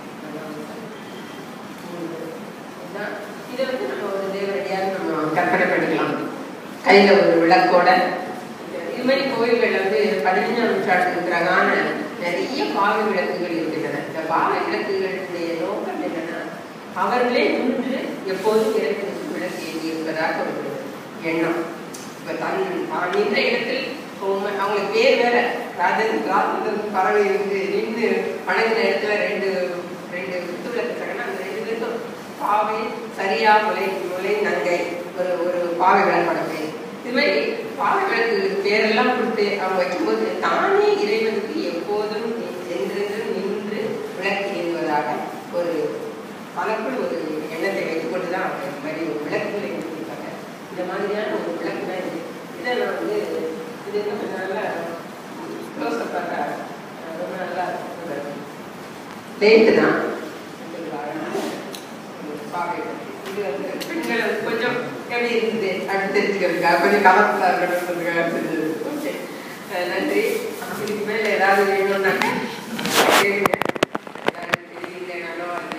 இதுதான். இதை வந்து நம்ம ஒரு தேவரடியாக நம்ம கற்பனை பண்ணிக்கலாம் கையில ஒரு விளக்கோட இது மாதிரி கோயில்கள் வந்து பதினஞ்சாம் நூற்றாண்டு இருக்கிறதான நிறைய பாவை விளக்குகள் இருக்கின்றன இந்த பாவை விளக்குகளுடைய நோக்கம் என்னன்னா அவர்களே நின்று எப்போதும் இறைவனுக்கு விளக்கு ஏற்றி இருப்பதாக ஒரு எண்ணம் இப்ப தன் தான் நின்ற இடத்தில் அவங்க- அவங்களுக்கு பேர் வேற ராஜன் ராஜன் பறவை இருந்து நின்று வணங்கின இடத்துல ரெண்டு ரெண்டு குத்து விளக்கு சகனா அந்த ரெண்டு பேருக்கும் பாவை சரியா முலை முலை நங்கை ஒரு ஒரு பாவை விளக்கோட பேர் இது மாதிரி பாவை விளக்கு பேரெல்லாம் கொடுத்து அவங்க வைக்கும்போது தானே இறைவனுக்கு எப்போதும் நி- என்றென்று நின்று விளக்கு ஏறுவதாக ஒரு பலக்குள் ஒரு எண்ணத்தை வைத்துக்கொண்டு தான் அவங்க இந்த மாதிரி ஒரு விளக்குகளை கொடுத்துருக்காங்க இந்த மாதிரியான ஒரு விளக்கு தான் இது இதை நான் வந்து இது இன்னும் கொஞ்சம் நல்லா க்ளோஸ் அப் பார்த்தா அஹ், ரொம்ப நல்லா லேட்டு தான் பாவை இது வந்து பெண்கள் வந்து கொஞ்சம் எப்படி இருக்குது அப்படி தெரிஞ்சுக்கிறதுக்காக கொஞ்சம் கலர்ஃபுல்லாக இருக்கணுன்றதுக்காக செஞ்சது ஓகே நன்றி இதுக்கு மேலே ஏதாவது வேணும்னாக்க கேளுங்க ஏதாவது தெரியலனாலும் அல்லது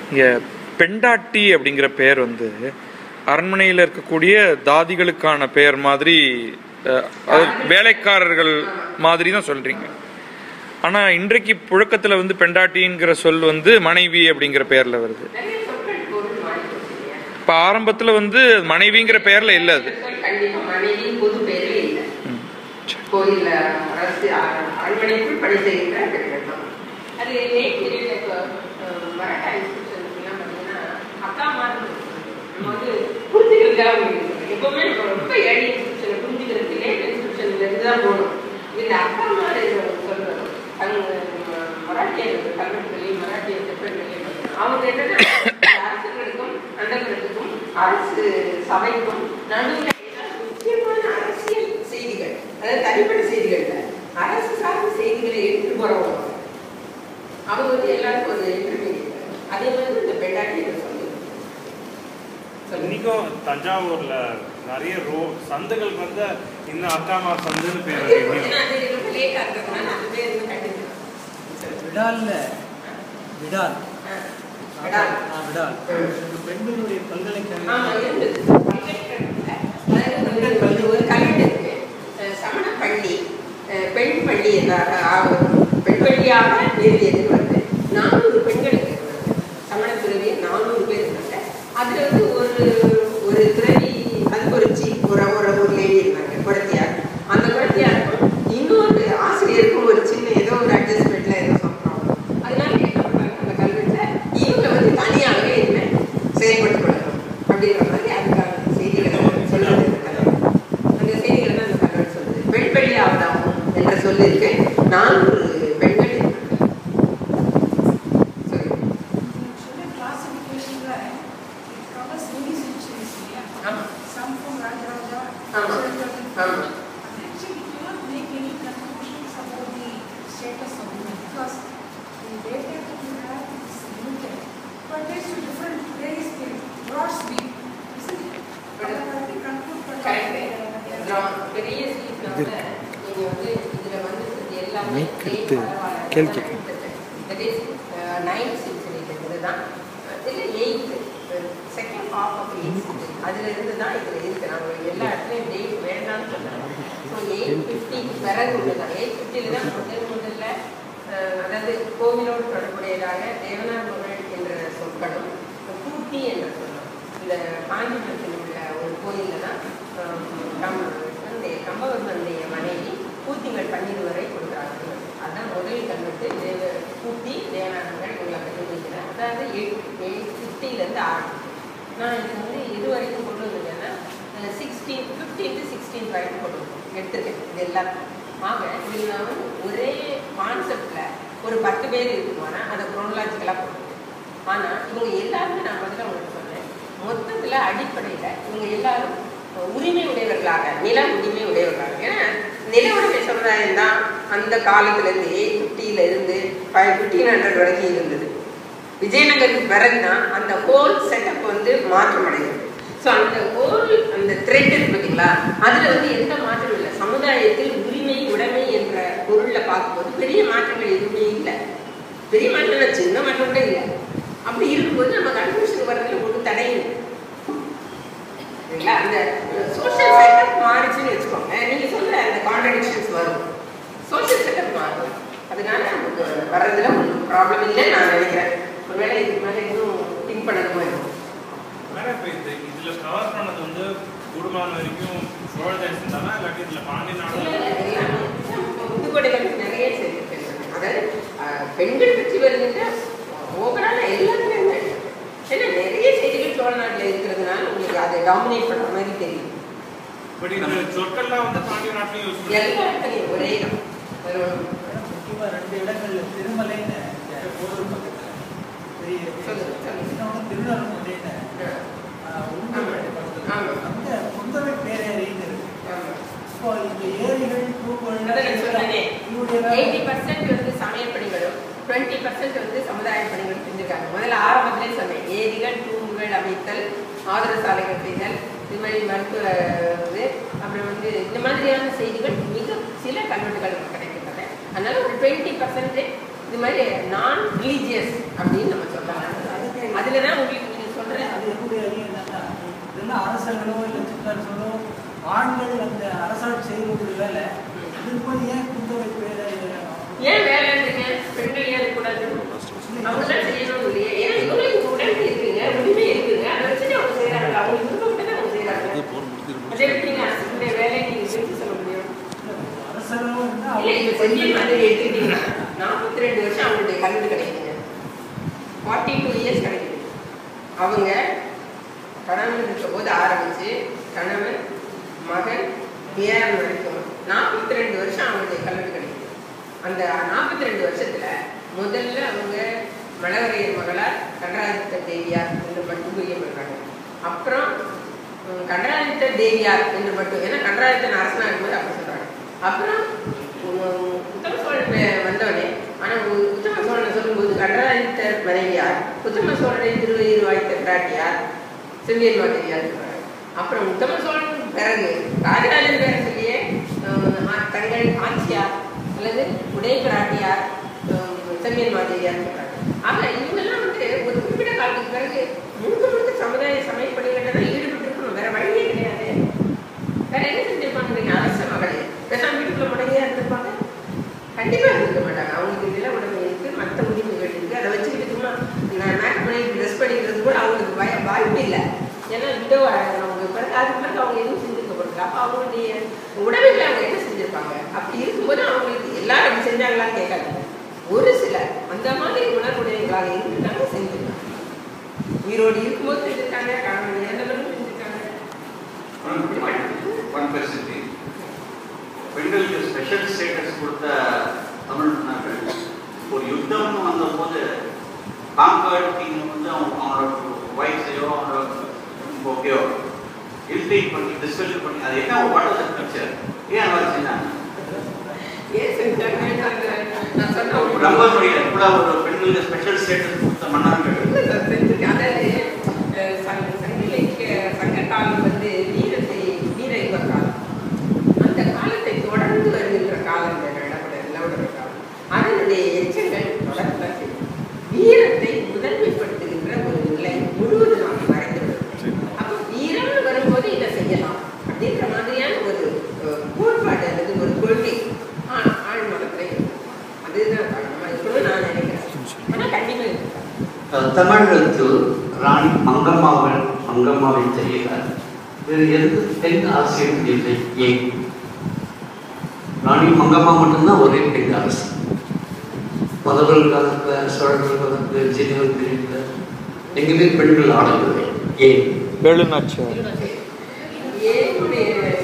இங்கே பெண்டாட்டி அப்படிங்கிற பெயர் வந்து அரண்மனையில் இருக்கக்கூடிய தாதிகளுக்கான பெயர் மாதிரி அஹ், அது வேலைக்காரர்கள் மாதிரி தான் சொல்றீங்க ஆனால் இன்றைக்கு புழக்கத்தில் வந்து பெண்டாட்டிங்கிற சொல் வந்து மனைவி அப்படிங்கிற பெயரில் வருது நிறைய சொற்கள் பொருள் மாறி போச்சு இல்லையா? இப்போ ஆரம்பத்தில் வந்து மனைவிங்கிற பெயரில் இல்லை அது சொற்கள் கண்டிப்பா மனைவி பொது பேரே இல்லை ம். சரி. கோயில்ல அரசு அ- அரண்மனைக்குள் பணி செய்கின்ற பெண்கள் தான் அது லேட் பீரியட்ல இப்போ அஹ், மராட்டா இன்ஸ்டியூஷன்ஸ்லாம் பார்த்தீங்கன்னா அக்கா மாதிரி நம்ம வந்து புரிஞ்சுக்கிறதுக்காக முடியும் எப்பவுமே நம்ம ரொம்ப ஏழை இன்ஸ்டியூஷனை புரிஞ்சுக்கிறதுக்கு லேட் இன்ஸ்டியூஷன்ல இருந்து தான் போகணும் இந்த அக்கா மாதிரி சொல்றது அவங்க ம- மராட்டிய கல்வெட்டுகளையும் மராட்டிய செப்பல்களையும் பார்த்தீங்கன்னா, அவங்க என்னன்னா அரசர்களுக்கும் அண்டர்களுக்கும் அரசு சபைக்கும் நடுவில் ஏதாவது முக்கியமான அரசியல் செய்திகள் அதாவது தனிப்பட்ட செய்திகள் இல்ல அரசு சார்ந்த செய்திகளை எடுத்துட்டு போறவங்க அவங்க வந்து எல்லாருக்கும் ஒரு இன்டர்மீடியட் அதே மாதிரி இந்த பெண்டாட்டி சொல்லு சொல்லுங்க இன்னைக்கும் தஞ்சாவூர்ல நிறைய ரோ சந்துகளுக்கு வந்து இன்னும் அக்காமா சந்துன்னு பேர் ஏன்னா இருக்கு அது ரொம்ப லேட்டா இருக்கிறதுனால அது பேர் வந்து கண்டிப்பா விடால்ல விடால் ஆ, விடால். ஆ, விடால் ம். பெண்களுடைய ஆமா பல்கலைக்கழகம் இருந்தது பல்கலைக்கழகத்துல அதாவது வந்து ஒரு ஒரு கல்வெட்டு இருக்கு அஹ் சமண பள்ளி அஹ் பெண் பள்ளி என்றாக ஆ- பெண் பள்ளியாக நிறுவியது வந்து நானூறு பெண்களுக்கு வந்து சமண துறவி நானூறு பேர் இருந்தாங்க அதுல வந்து ஒரு ஒரு துறவி அதுக்கு ஒரு சீ ஒரு ஒரு ஒரு லேடி இருந்தாங்க குடத்தியார் அந்த குடத்தியாருக்கும் இன்னொரு ஆசிரியருக்கும் ஒரு சின்ன ஏதோ ஒரு அட்ஜஸ்ட்மெண்ட்ல ஏதோ சொல்றாங்க அதனால என்ன பண்றாங்க அந்த கல்வெட்டுல இவங்க வந்து தனியாகவே இனிமே செயல்பட்டு கொள்ளணும் அப்படிங்கிற மாதிரி அதுக்கான செய்திகளை சொல்லுது இந்த கல்வெட்டு. அந்த செய்திகளை தான் அந்த கல்வெட்டு சொல்லுது பெண் பள்ளி ஆவதாகும் என்ற சொல்லு இருக்கு நானூறு பெண்கள் இருக்காங்க சொல்லுங்க Actually, classification right, it covers many centuries, yeah. ஆமா. Some from Rajaraja, ஆமா. certain- ஆமா. And actually, we cannot make any conclusions about the status of women because the data that you have is limited. Pertains to different various things, broad sweep, isn't it? But I think conclude for correct அப்புறம் பெரிய ஸ்லீப்ல நீங்க வந்து இதுல வந்து எல்லாமே mic எடுத்து கேள்வி கேட்கணும். தட் இஸ் நைன்த் சென்ச்சுரி இதுதான் இல்லை eighth second half of eight century அதுல இருந்து தான் இதுல இருக்கு நாங்க எல்லா இடத்துலயும் டேட் வேண்டாம்னு சொன்னாங்க ஸோ எயிட் ஃபிஃப்டி பிறகு உள்ளதான் எயிட் ஃபிஃப்டில தான் முதல் முதல்ல அஹ், அதாவது கோவிலோடு தொடர்புடையதாக தேவனார் என்ற சொற்களும் கூட்டி என்ற சொல்லும் இந்த காஞ்சிபுரத்தில் உள்ள ஒரு கோயிலில் தான் ஆம், கம்- தந்தை கம்பவர்மனுடைய மனைவி கூத்திகள் பன்னிருவரை கொடுக்குறாங்க அதான் முதல் கல்வெட்டு தேவ கூட்டி தேவனானங்கள் உங்களுக்கு தெரிவிக்கிறேன் அதாவது எயிட் எயிட் ஃபிஃப்டிலேருந்து ஆரம்பிச்சு நான் இது வந்து இது வரைக்கும் கொண்டு வந்திருக்கேன்னா சிக்ஸ்டீன் ஃபிஃப்டீன் டு சிக்ஸ்டீன் வரைக்கும் கொண்டு வந்தேன் எடுத்துருக்கேன் இது எல்லாத்தையும் ஆக இதில் நான் வந்து ஒரே கான்செப்டில் ஒரு பத்து பேர் இருக்குமானா அதை குரோனலாஜிக்கலாக போட்டுருக்கேன் ஆனால் இவங்க எல்லாருமே நான் முதல்ல உங்களுக்கு சொன்னேன் மொத்தத்தில் அடிப்படையில் இவங்க எல்லாரும் உரிமை உடையவர்களாக நில உரிமை உடையவர்களாக ஏன்னா நில உரிமை சமுதாயம் தான் அந்த காலத்துலேருந்து எயிட் ஃபிஃப்டியில இருந்து ஃபைவ் ஃபிஃப்டீன் ஹண்ட்ரட் வரைக்கும் இருந்தது விஜயநகருக்கு பிறகு தான் அந்த ஹோல் செட்டப் வந்து மாற்றம் அடைகிறது ஸோ அந்த ஹோல் அந்த த்ரெட் இருக்கு பார்த்தீங்களா அதில் வந்து எந்த மாற்றமும் இல்லை சமுதாயத்தில் உரிமை உடைமை என்ற பொருளில் பார்க்கும்போது பெரிய மாற்றங்கள் எதுவுமே இல்லை பெரிய மாற்றம் சின்ன மாற்றம் கூட இல்லை அப்படி இருக்கும்போது நம்ம கன்ஃபியூஷன் வரதுல ஒரு தடையும் இல்லை சரிங்களா அந்த சோஷியல் செட்டப் மாறிச்சுன்னு வச்சுக்கோங்க நீங்க சொல்ற அந்த கான்ட்ரடிக்ஷன்ஸ் வரும் சோஷியல் செட்டப் மாறும் அதனால நமக்கு வர்றதுல ஒன்றும் ப்ராப்ளம் இல்லைன்னு நான் நினைக்கிறேன் ஒருவேளை இதுக்கு மேலே இன்னும் திங்க் பண்ணணுமோ இருக்கும் மேடம் இப்போ இது இதுல கவர் பண்ணது வந்து கூடுமான வரைக்கும் சோழ தேசம் தானே இல்லாட்டி இதுல பாண்டி நாடு புதுக்கோட்டைகள் நிறைய செய்திருக்கேன் அதாவது அஹ், பெண்கள் பற்றி வருகின்ற ஓவரால் எல்லாத்துலையும் ஏன்னா நிறைய செய்திகள் சோழ நாட்டில் இருக்கிறதுனால உங்களுக்கு அதை டாமினேட் பண்ணுற மாதிரி தெரியும் பட் இந்த சொற்கள்லாம் வந்து பாண்டிய நாட்டிலையும் யூஸ் பண்ணுறாங்க எல்லா இடத்துலையும் ஒரே இடம் வேற ஒண்ணும் இல்ல. முக்கியமா ரெண்டு இடங்கள்ல திருமலைன்னு போதூர் பக்கத்துல பெரிய சொல்லுங்க, சொல்லுங்க. இன்னொன்று திருநெல்வேலின்னு ஆஹ், உளுந்தூர்பேட்டை பக்கத்துல ஆமா. அங்க குந்தவை பேரேரின்னு இருக்கு ஆமா. இப்போ இந்த ஏரிகள் பூக்கள் அதான் நான் சொன்னேனே. இவருடைய 80% வந்து சமையல் பணிகளும் 20% வந்து சமுதாய பணிகளும் செஞ்சிருக்காங்க முதல்ல ஆரம்பத்திலே சொன்னேன் ஏரிகள் தூண்கள் அமைத்தல் ஆதர சாலைகள் செய்தல் இது மாதிரி மருத்துவ இது அப்புறம் வந்து இந்த மாதிரியான செய்திகள் மிக சில கல்வெட்டுகள் நமக்கு கிடைக்கின்றன அதனால ஒரு டுவெண்ட்டி பர்சன்டேஜ் இது மாதிரி நான் ரிலீஜியஸ் அப்படின்னு நம்ம சொல்லலாம் அதுல தான் உங்களுக்கு நீங்க சொல்ற அது என்னுடைய அறிவு என்னன்னா இதெல்லாம் அரசர்களோ இல்லை சிற்றரசர்களோ ஆண்கள் அந்த அரசாட்சி செய்யக்கூடிய வேலை இது போய் ஏன் குந்தவை பேரை ஏன் வேலைன்றீங்க பெண்கள் ஏன் இருக்கக்கூடாது அவங்க தான் செய்யணும் இல்லையே ஏன்னா இவங்களுக்கு உடம்பு இருக்குங்க உரிமை இருக்குங்க அதை வச்சுட்டு அவங்க செய்யறாங்க அவங்களுக்கு விருப்பப்பட்டு தான் அவங்க செய்யறாங்க அதே எப்படிங்க அரசுடைய வேலையை நீங்க செஞ்சு சொல்ல முடியும் அரசர்களோ இருந்தால் இல்ல இப்ப செந்தில் மாதிரி எடுத்துக்கிட்டீங்கன்னா நாற்பத்தி ரெண்டு வருஷம் அவங்களுடைய கல்வி கிடைக்குதுங்க ஃபார்ட்டி டூ இயர்ஸ் கிடைக்குது அவங்க கணவன் இருக்க போது ஆரம்பிச்சு கணவன் மகன் பேரன் வரைக்கும் நாற்பத்தி ரெண்டு வருஷம் அவங்களுடைய கல்வி கிடைக்குது அந்த நாற்பத்தி ரெண்டு வருஷத்துல முதல்ல அவங்க மலவரையர் மகளார் கண்டராதித்த தேவியார் என்று மட்டும் புரிய பண்றாங்க அப்புறம் உம், கண்டராதித்த தேவியார் என்று மட்டும் ஏன்னா கண்டராதித்தன் அரசனா இருக்கும்போது அப்படி சொல்றாங்க அப்புறம் உம், உத்தம சோழன் வந்தவனே ஆனா உ- உத்தம சோழனை சொல்லும்போது கண்டராதித்த மனைவியார் உத்தம சோழனை திருவயிறு வாய்த்த பிராட்டியார் செம்பியன் மாதேவியார் சொல்றாங்க அப்புறம் உத்தம சோழன் பிறகு ராஜராஜன் பேர சொல்லியே அஹ், ஆ- தங்கள் ஆட்சியார் அல்லது உடைய பிராட்டியார் அஹ், செம்பியன் மாதேவியார் சொல்றாங்க ஆக இவங்கெல்லாம் வந்து ஒரு குறிப்பிட்ட காலத்துக்கு பிறகு முழுக்க முழுக்க சமுதாய சமயப்பணிகளில் தான் ஈடுபட்டு இருக்கணும் வேற வழியே கிடையாது வேற என்ன செஞ்சிருப்பாங்க நீங்க அரச மகளே பேசாம வீட்டுக்குள்ள முடங்கியா இருந்திருப்பாங்க கண்டிப்பா இருந்திருக்க மாட்டாங்க அவங்களுக்கு நில உடைமை இருக்கு மற்ற உரிமைகள் இருக்கு அதை வச்சுக்கிட்டு சும்மா நான் மேக் பண்ணி ட்ரெஸ் பண்ணிக்கிறது கூட அவங்களுக்கு பய வாய்ப்பு இல்லை ஏன்னா விடோ அவங்க பிறகு அதுக்கு பிறகு அவங்க எதுவும் செஞ்சிருக்க போறாங்க அப்ப அவங்களுடைய உடமைகளை அவங்க என்ன செஞ்சிருப்பாங்க அப்படி இருக்கும்போது அவங்களுக்கு எல்லாரும் அப்படி செஞ்சாங்களான்னு கேட்காது ஒரு சிலர் அந்த மாதிரி உணர்வுடையவங்களாக இருந்துட்டாங்க செஞ்சிருக்காங்க உயிரோடு இருக்கும்போது செஞ்சிருக்காங்க கணவன் இறந்தவர்களும் செஞ்சிருக்காங்க ஒன் பெர்சன்ட் பெண்களுக்கு ஸ்பெஷல் ஸ்டேட்டஸ் கொடுத்த தமிழ் மன்னர்கள் ஒரு யுத்தம்னு வந்தபோது கான்கார்டு கிங் வந்து அவங்க அவங்களோட ஒய்ஃபையோ அவங்களோட ஓகேயோ இல்ட்ரீட் பண்ணி டிஸ்கஷன் பண்ணி அது என்ன ஒரு வாட்டர் கல்ச்சர் ஏன் அந்த மாதிரி செஞ்சாங்க ஏன் செஞ்சாங்க நான் சொன்ன ஒரு நம்ப முடியல இவ்வளவு ஒரு பெண்களுக்கு ஸ்பெஷல் ஸ்டேட்டஸ் கொடுத்த மன்னர்கள் இல்ல சார், செஞ்சிருக்கேன். அதாவது அஹ், சங்க சங்க இலக்கிய சங்க காலம் வந்து வீரத்தை வீர யுக காலம் அந்த காலத்தை தொடர்ந்து வருகின்ற காலம் இந்த நடப்பட நிலவர காலம் அதனுடைய எச்சங்கள் தொடர்ந்து தான் செய்யும். வீரத்தை முதன்மைப்படுத்துகின்ற ஒரு நிலை முழுவதுமாக மறைந்து விடும் அப்போ வீரம்னு வரும்போது இதை செய்யலாம் அப்படின்ற மாதிரியான ஒரு அஹ், கோட்பாடு அல்லது ஒரு கொள்கை ஆ- ஆழ் மனத்துல இருக்கும். அதுதான் காரணமா இருக்கணும்னு நான் நினைக்கிறேன் ஆனா கண்டிப்பா இருக்கு தமிழகத்தில் ராணி மங்கம்மாவன் மங்கம்மாவை தெரியல வேறு எந்த பெண் ஆசிரியர் இல்லை ஏன் ராணி மங்கம்மா மட்டும்தான் ஒரே பெண் அரசு பதவர்கள் காலத்தில் சோழர்கள் காலத்தில் விஜயநகர் பீரியட்ல எங்கேயுமே பெண்கள் ஆடவில்லை ஏன் வேலுநாச்சியார் ஏனுடைய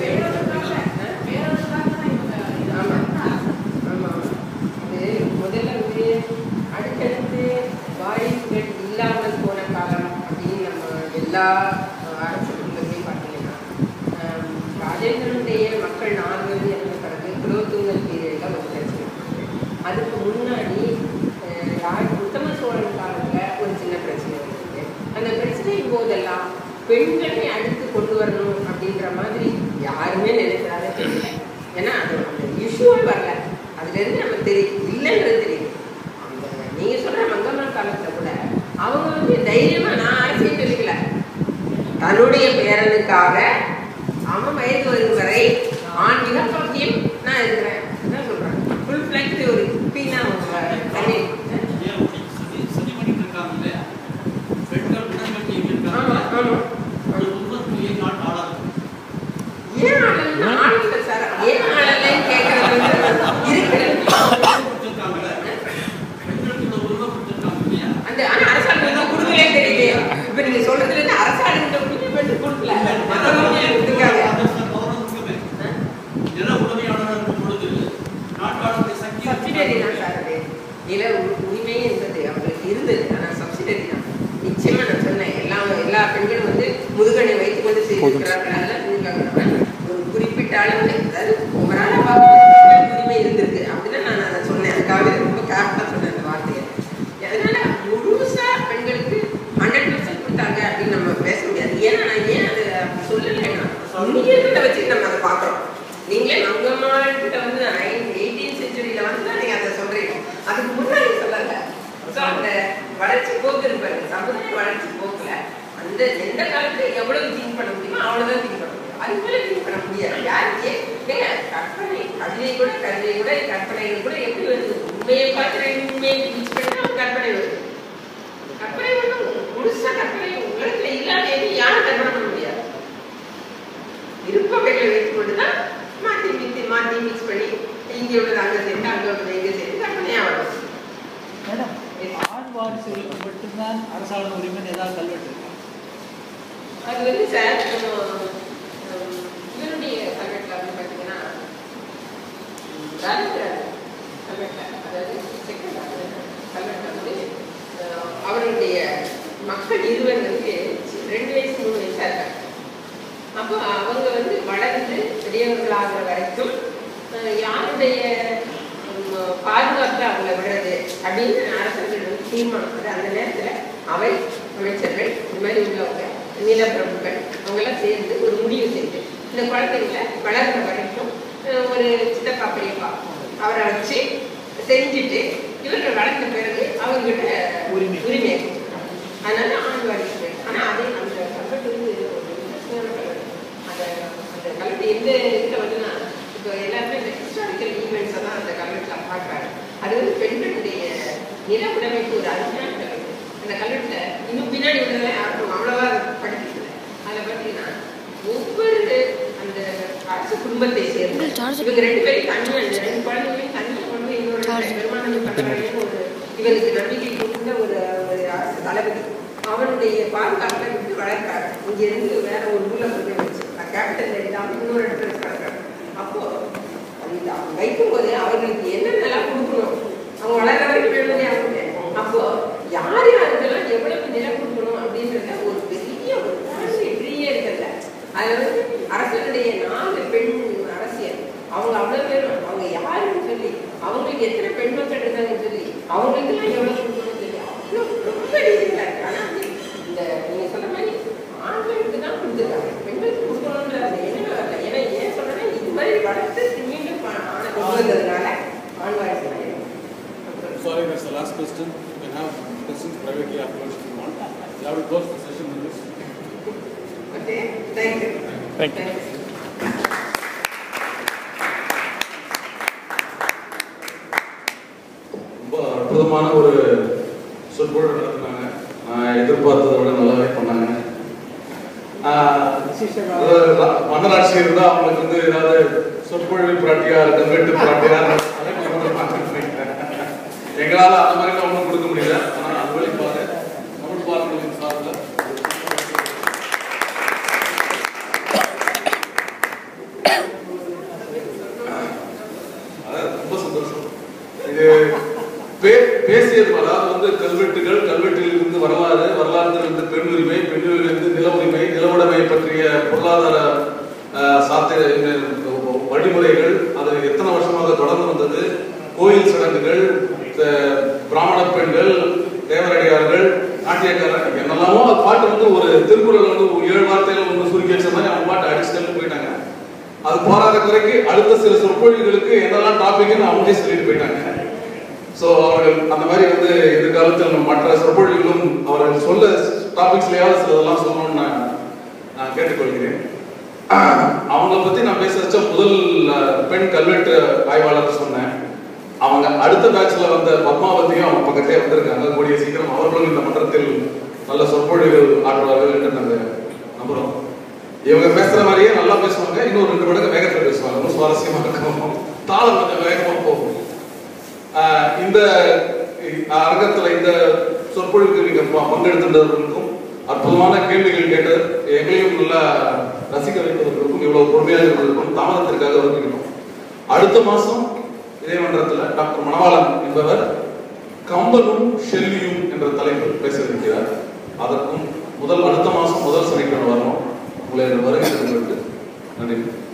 ஆமா ஆமா அது முதல்ல வந்து அடுத்தடுத்து வாரிசுகள் இல்லாமல் போன காலம் அப்படின்னு நம்ம எல்லா அஹ், அரசுகளுமே பார்த்தீங்கன்னா ஆம், ராஜேந்திரனுடைய மக்கள் நால்வர் இறந்த பிறகு குலோத்துங்கல் பீரியட்ல ஒரு பிரச்சனை அதுக்கு முன்னாடி அஹ், ராஜ் உத்தம சோழன் காலத்துல ஒரு சின்ன பிரச்சனை வந்தது அந்த பிரச்சனையின் போதெல்லாம் பெண்களை அடுத்து கொண்டு வரணும் அப்படின்ற மாதிரி யாருமே நினைக்கிறாரே தெரியல ஏன்னா அது அந்த இஷ்யூவே வரல அதுல இருந்து நம்ம தெரியும் இல்லைன்றது தெரியும் அந்த நீங்க சொல்ற மங்கம்மா காலத்துல கூட அவங்க வந்து தைரியமா நான் அரசியல் சொல்லிக்கல தன்னுடைய பேரனுக்காக அவன் வயது வரும் வரை ஆன்மீக பக்தியும் நான் இருக்கிறேன் அதான் சொல்றேன் ஃபுல் ஃபிளெக்ட் ஒரு குப்பினா அவங்க தனி ஆமா ஆமா ஏன் ஆளல்னா ஆளல சார் ஏன் ஆளலைன்னு கேட்கறது வந்து இருக்கிறது அந்த ஆனா அரசாங்கம் இன்னும் கொடுக்கலே தெரியுது இப்ப நீங்க சொல்றதுல இருந்து அரசாங்கம் உரிமை பெற்று கொடுக்கல மத்தவங்க கொடுத்துருக்காங்க சப்சிடரி தான் சார் அது நில உ- உரிமை என்பது அவங்களுக்கு இருந்தது ஆனா சப்சிடரி தான் நிச்சயமா நான் சொன்னேன் எல்லா எல்லா பெண்களும் வந்து முதுகனை வைத்துக் கொண்டு செய்திருக்கிறார்கள் அதெல்லாம் செஞ்சிருக்காங்க ஆனா, ஒரு குறிப்பிட்ட அளவு அதாவது ஓவரால பார்க்கும்போது உரிமை இருந்திருக்கு எந்த காலத்துல எவ்வளவு திங்க் பண்ண முடியுமோ அவ்வளவுதான் திங்க் பண்ண முடியும் அது போல திங்க் பண்ண முடியாது யாருக்கு ஏங்க கற்பனை கவிதை கூட கவிதை கூட கற்பனைகள் கூட எப்படி வருது உண்மையை பார்த்து ரெண்டு உண்மையை மிக்ஸ் பண்ணி அவங்க கற்பனை வருது கற்பனை வந்து முழுசா கற்பனை உலகத்துல இல்லாத எதுவும் யாரும் கற்பனை பண்ண முடியாது இருப்பவைகளை வைத்துக் கொண்டுதான் மாத்தி மிக்சி மாத்தி மிக்ஸ் பண்ணி இங்க உள்ளது அங்க சேர்த்து அங்க உள்ளது இங்க சேர்த்து கற்பனையா வரும் மேடம் ஆண் வாரிசுகளுக்கு மட்டும்தான் அரசாணை உரிமைன்னு ஏதாவது கல்வெட்டு இருக்கா அது வந்து சார் கொஞ்சம் ஹம், இவருடைய கல்வெட்டில் வந்து பார்த்தீங்கன்னா ராஜேந்திரன் கல்வெட்டில் அதாவது செகண்ட் கல்வெட்டில் வந்து அஹ், அவருடைய மக்கள் இருவர் வந்து ரெண்டு வயசு மூணு வயசா இருக்காங்க அப்போ அவங்க வந்து வளர்ந்து பெரியவர்களாகிற வரைக்கும் அஹ், யாருடைய ஹம், பாதுகாப்புல அவங்கள விடுறது அப்படின்னு அரசர்கள் வந்து தீர்மானம் பண்ணி அந்த நேரத்துல அவை அமைச்சர்கள் இந்த மாதிரி உள்ளவங்க நிலப்பிரபுக்கள் அவங்கெல்லாம் சேர்ந்து ஒரு முடிவு செஞ்சு இந்த குழந்தைங்கள வளர்ற வரைக்கும் அஹ், ஒரு சித்தப்பா பெரியப்பா அவரை வச்சு செஞ்சுட்டு இவர்கள் வளர்ந்த பிறகு அவங்ககிட்ட உரிமை. உரிமை கொடுத்துட்டாங்க. அதனால ஆண் வாரிசு ஆனா அதே அந்த கல்வெட்டு வந்து ஒரு இன்ட்ரெஸ்டிங்கான கல்வெட்டு அந்த அந்த கல்வெட்டு எந்த இதுல வந்துன்னா இப்போ எல்லாருமே இந்த ஹிஸ்டாரிக்கல் ஈவெண்ட்ஸை தான் அந்த கல்வெட்டில் பார்க்குறாங்க அது வந்து பெண்களுடைய நில உடைமைக்கு ஒரு அருமையான கல்வெட்டு அந்த கல்வெட்டுல இன்னும் பின்னாடி உள்ளதெல்லாம் யாருக்கும் அவ்வளவா படிக்கிறது அதில் பார்த்தீங்கன்னா ஒவ்வொரு அந்த அரசு குடும்பத்தை சேர்ந்து இவங்க ரெண்டு பேரும் தனியாக இந்த ரெண்டு குழந்தைகளையும் தனியாக கொண்டு போய் இன்னொரு பெருமானம் பண்ணுறாங்கன்னு ஒரு இவருக்கு நம்பிக்கை கொடுத்த ஒரு ஒரு அரசு தளபதி அவனுடைய பாதுகாப்பை விட்டு வளர்க்கிறாங்க இங்க இருந்து வேற ஒரு ஊர்ல கொண்டு போய் வச்சு கேபிட்டல் இல்லாம இன்னொரு இடத்துல வளர்க்குறாங்க அப்போ அந்த அவங்க வைக்கும் போது அவர்களுக்கு என்னென்னலாம் கொடுக்கணும் அவங்க வளர்ற வரைக்கும் வேணுமே அவங்க அப்போ யார் யாருக்கெல்லாம் எவ்வளவு நிலம் கொடுக்கணும் அப்படின்றத ஒரு பெரிய ஒரு ட்ரீயே இருக்குல்ல அதுல வந்து அரசனுடைய நாலு பெண் அரசியல் அவங்க அவ்வளவு பேரும் அவங்க யாருன்னு சொல்லி அவங்களுக்கு எத்தனை பெண் மக்கள் இருக்காங்கன்னு சொல்லி அவங்களுக்கெல்லாம் எவ்வளவு கொடுக்கணும்னு சொல்லி அவ்வளோ ரொம்ப டீட்டெயிலாக இருக்கு ஆனா வந்து இந்த நீங்க சொன்ன மாதிரி ஆண்களுக்கு தான் கொடுத்துருக்காங்க பெண்களுக்கு கொடுக்கணுன்றது என்ன வரல ஏன்னா ஏன் சொல்றேன்னா இது மாதிரி வளர்த்து மீண்டும் பா- ஆணை கொண்டு வந்ததுனால ஆண் வாரிசு தான் இருக்கு. Sorry, that's the last question. You can have questions privately afterwards if you want. You have to close the session with this. Okay, thank you. Thank you. ரொம்ப அற்புதமான ஒரு சொற்பொழிவு நடத்தினாங்க நான் எதிர்பார்த்ததை விட நல்லாவே பண்ணாங்க ஆஹ், அதாவது ர- மன்னராட்சி இருந்தா அவங்களுக்கு வந்து ஏதாவது சொற்பொழிவு பிராட்டியார் கல்வெட்டு பிராட்டியார் அதெல்லாம் கொண்டு வந்து பார்த்துருப்பீங்க. எங்களால அந்த மாதிரி ஒன்றும் கொடுக்க முடியல ஆனா அது வழிபாடு தமிழ் பார்வையின் சார்பில் அதான் ரொம்ப சந்தோஷம் இது பே- பேசியது அதாவது வந்து கல்வெட்டுகள் கல்வெட்டில் இருந்து வரலாறு வரலாற்றில் இருந்து பெண் உரிமை பெண் உரிமையிலிருந்து நில உரிமை நிலவுடைமை பற்றிய பொருளாதார அஹ், சாத்திர இந்த வழிமுறைகள் அது எத்தனை வருஷமாக தொடர்ந்து வந்தது கோயில் சடங்குகள் அஹ், பிராமண பெண்கள் தேவரடியார்கள் நாட்டியக்காரர் என்னெல்லாமோ அது பாட்டு வந்து ஒரு திருக்குறள் வந்து ஒரு ஏழு வார்த்தையில ஒன்று சுருக்கி வச்ச மாதிரி அவங்க பாட்டு அடிச்சுட்டு போயிட்டாங்க அது போராத குறைக்கு அடுத்த சில சொற்பொழிவுகளுக்கு என்னெல்லாம் டாபிக்னு அவங்களே சொல்லிட்டு போயிட்டாங்க ஸோ அவர்கள் அந்த மாதிரி வந்து எதிர்காலத்தில் மற்ற சொற்பொழிவுகளும் அவர்கள் சொல்ல டாபிக்ஸ்லயாவது சிலதெல்லாம் சொல்லணும்னு நான் நான் கேட்டுக்கொள்கிறேன் அவங்கள பத்தி நான் பேச வச்ச முதல் அஹ், பெண் கல்வெட்டு ஆய்வாளர் சொன்னேன் அவங்க அடுத்த பேட்ச்ல வந்த பத்மாவதியும் அவங்க பக்கத்தே வந்திருக்காங்க கூடிய சீக்கிரம் அவர்களும் இந்த மன்றத்தில் நல்ல சொற்பொழிவுகள் ஆற்றுவார்கள் என்று நாங்கள் நம்புறோம் இவங்க பேசுற மாதிரியே நல்லா பேசுவாங்க இன்னும் ரெண்டு மடங்கு வேகத்துல பேசுவாங்க ரொம்ப சுவாரஸ்யமா இருக்கும் தாளம் கொஞ்சம் வேகமா போகும் ஆஹ் இந்த அரங்கத்துல இந்த சொற்பொழிவுக்கு நீங்க ப- பங்கெடுத்திருந்தவர்களுக்கும் அற்புதமான கேள்விகள் கேட்டு எங்களையும் நல்லா ரசிக்க வைப்பதற்கும் இவ்வளவு பொறுமையாக இருப்பதற்கும் தாமதத்திற்காக வருகிறோம் அடுத்த மாசம் இதே மன்றத்துல டாக்டர் மணவாளன் என்பவர் கம்பனும் ஷெல்லியும் என்ற தலைப்பில் பேச இருக்கிறார் அதற்கும் முதல் அடுத்த மாசம் முதல் சனிக்கிழமை வரணும் உங்களை வருகை தருவதற்கு நன்றி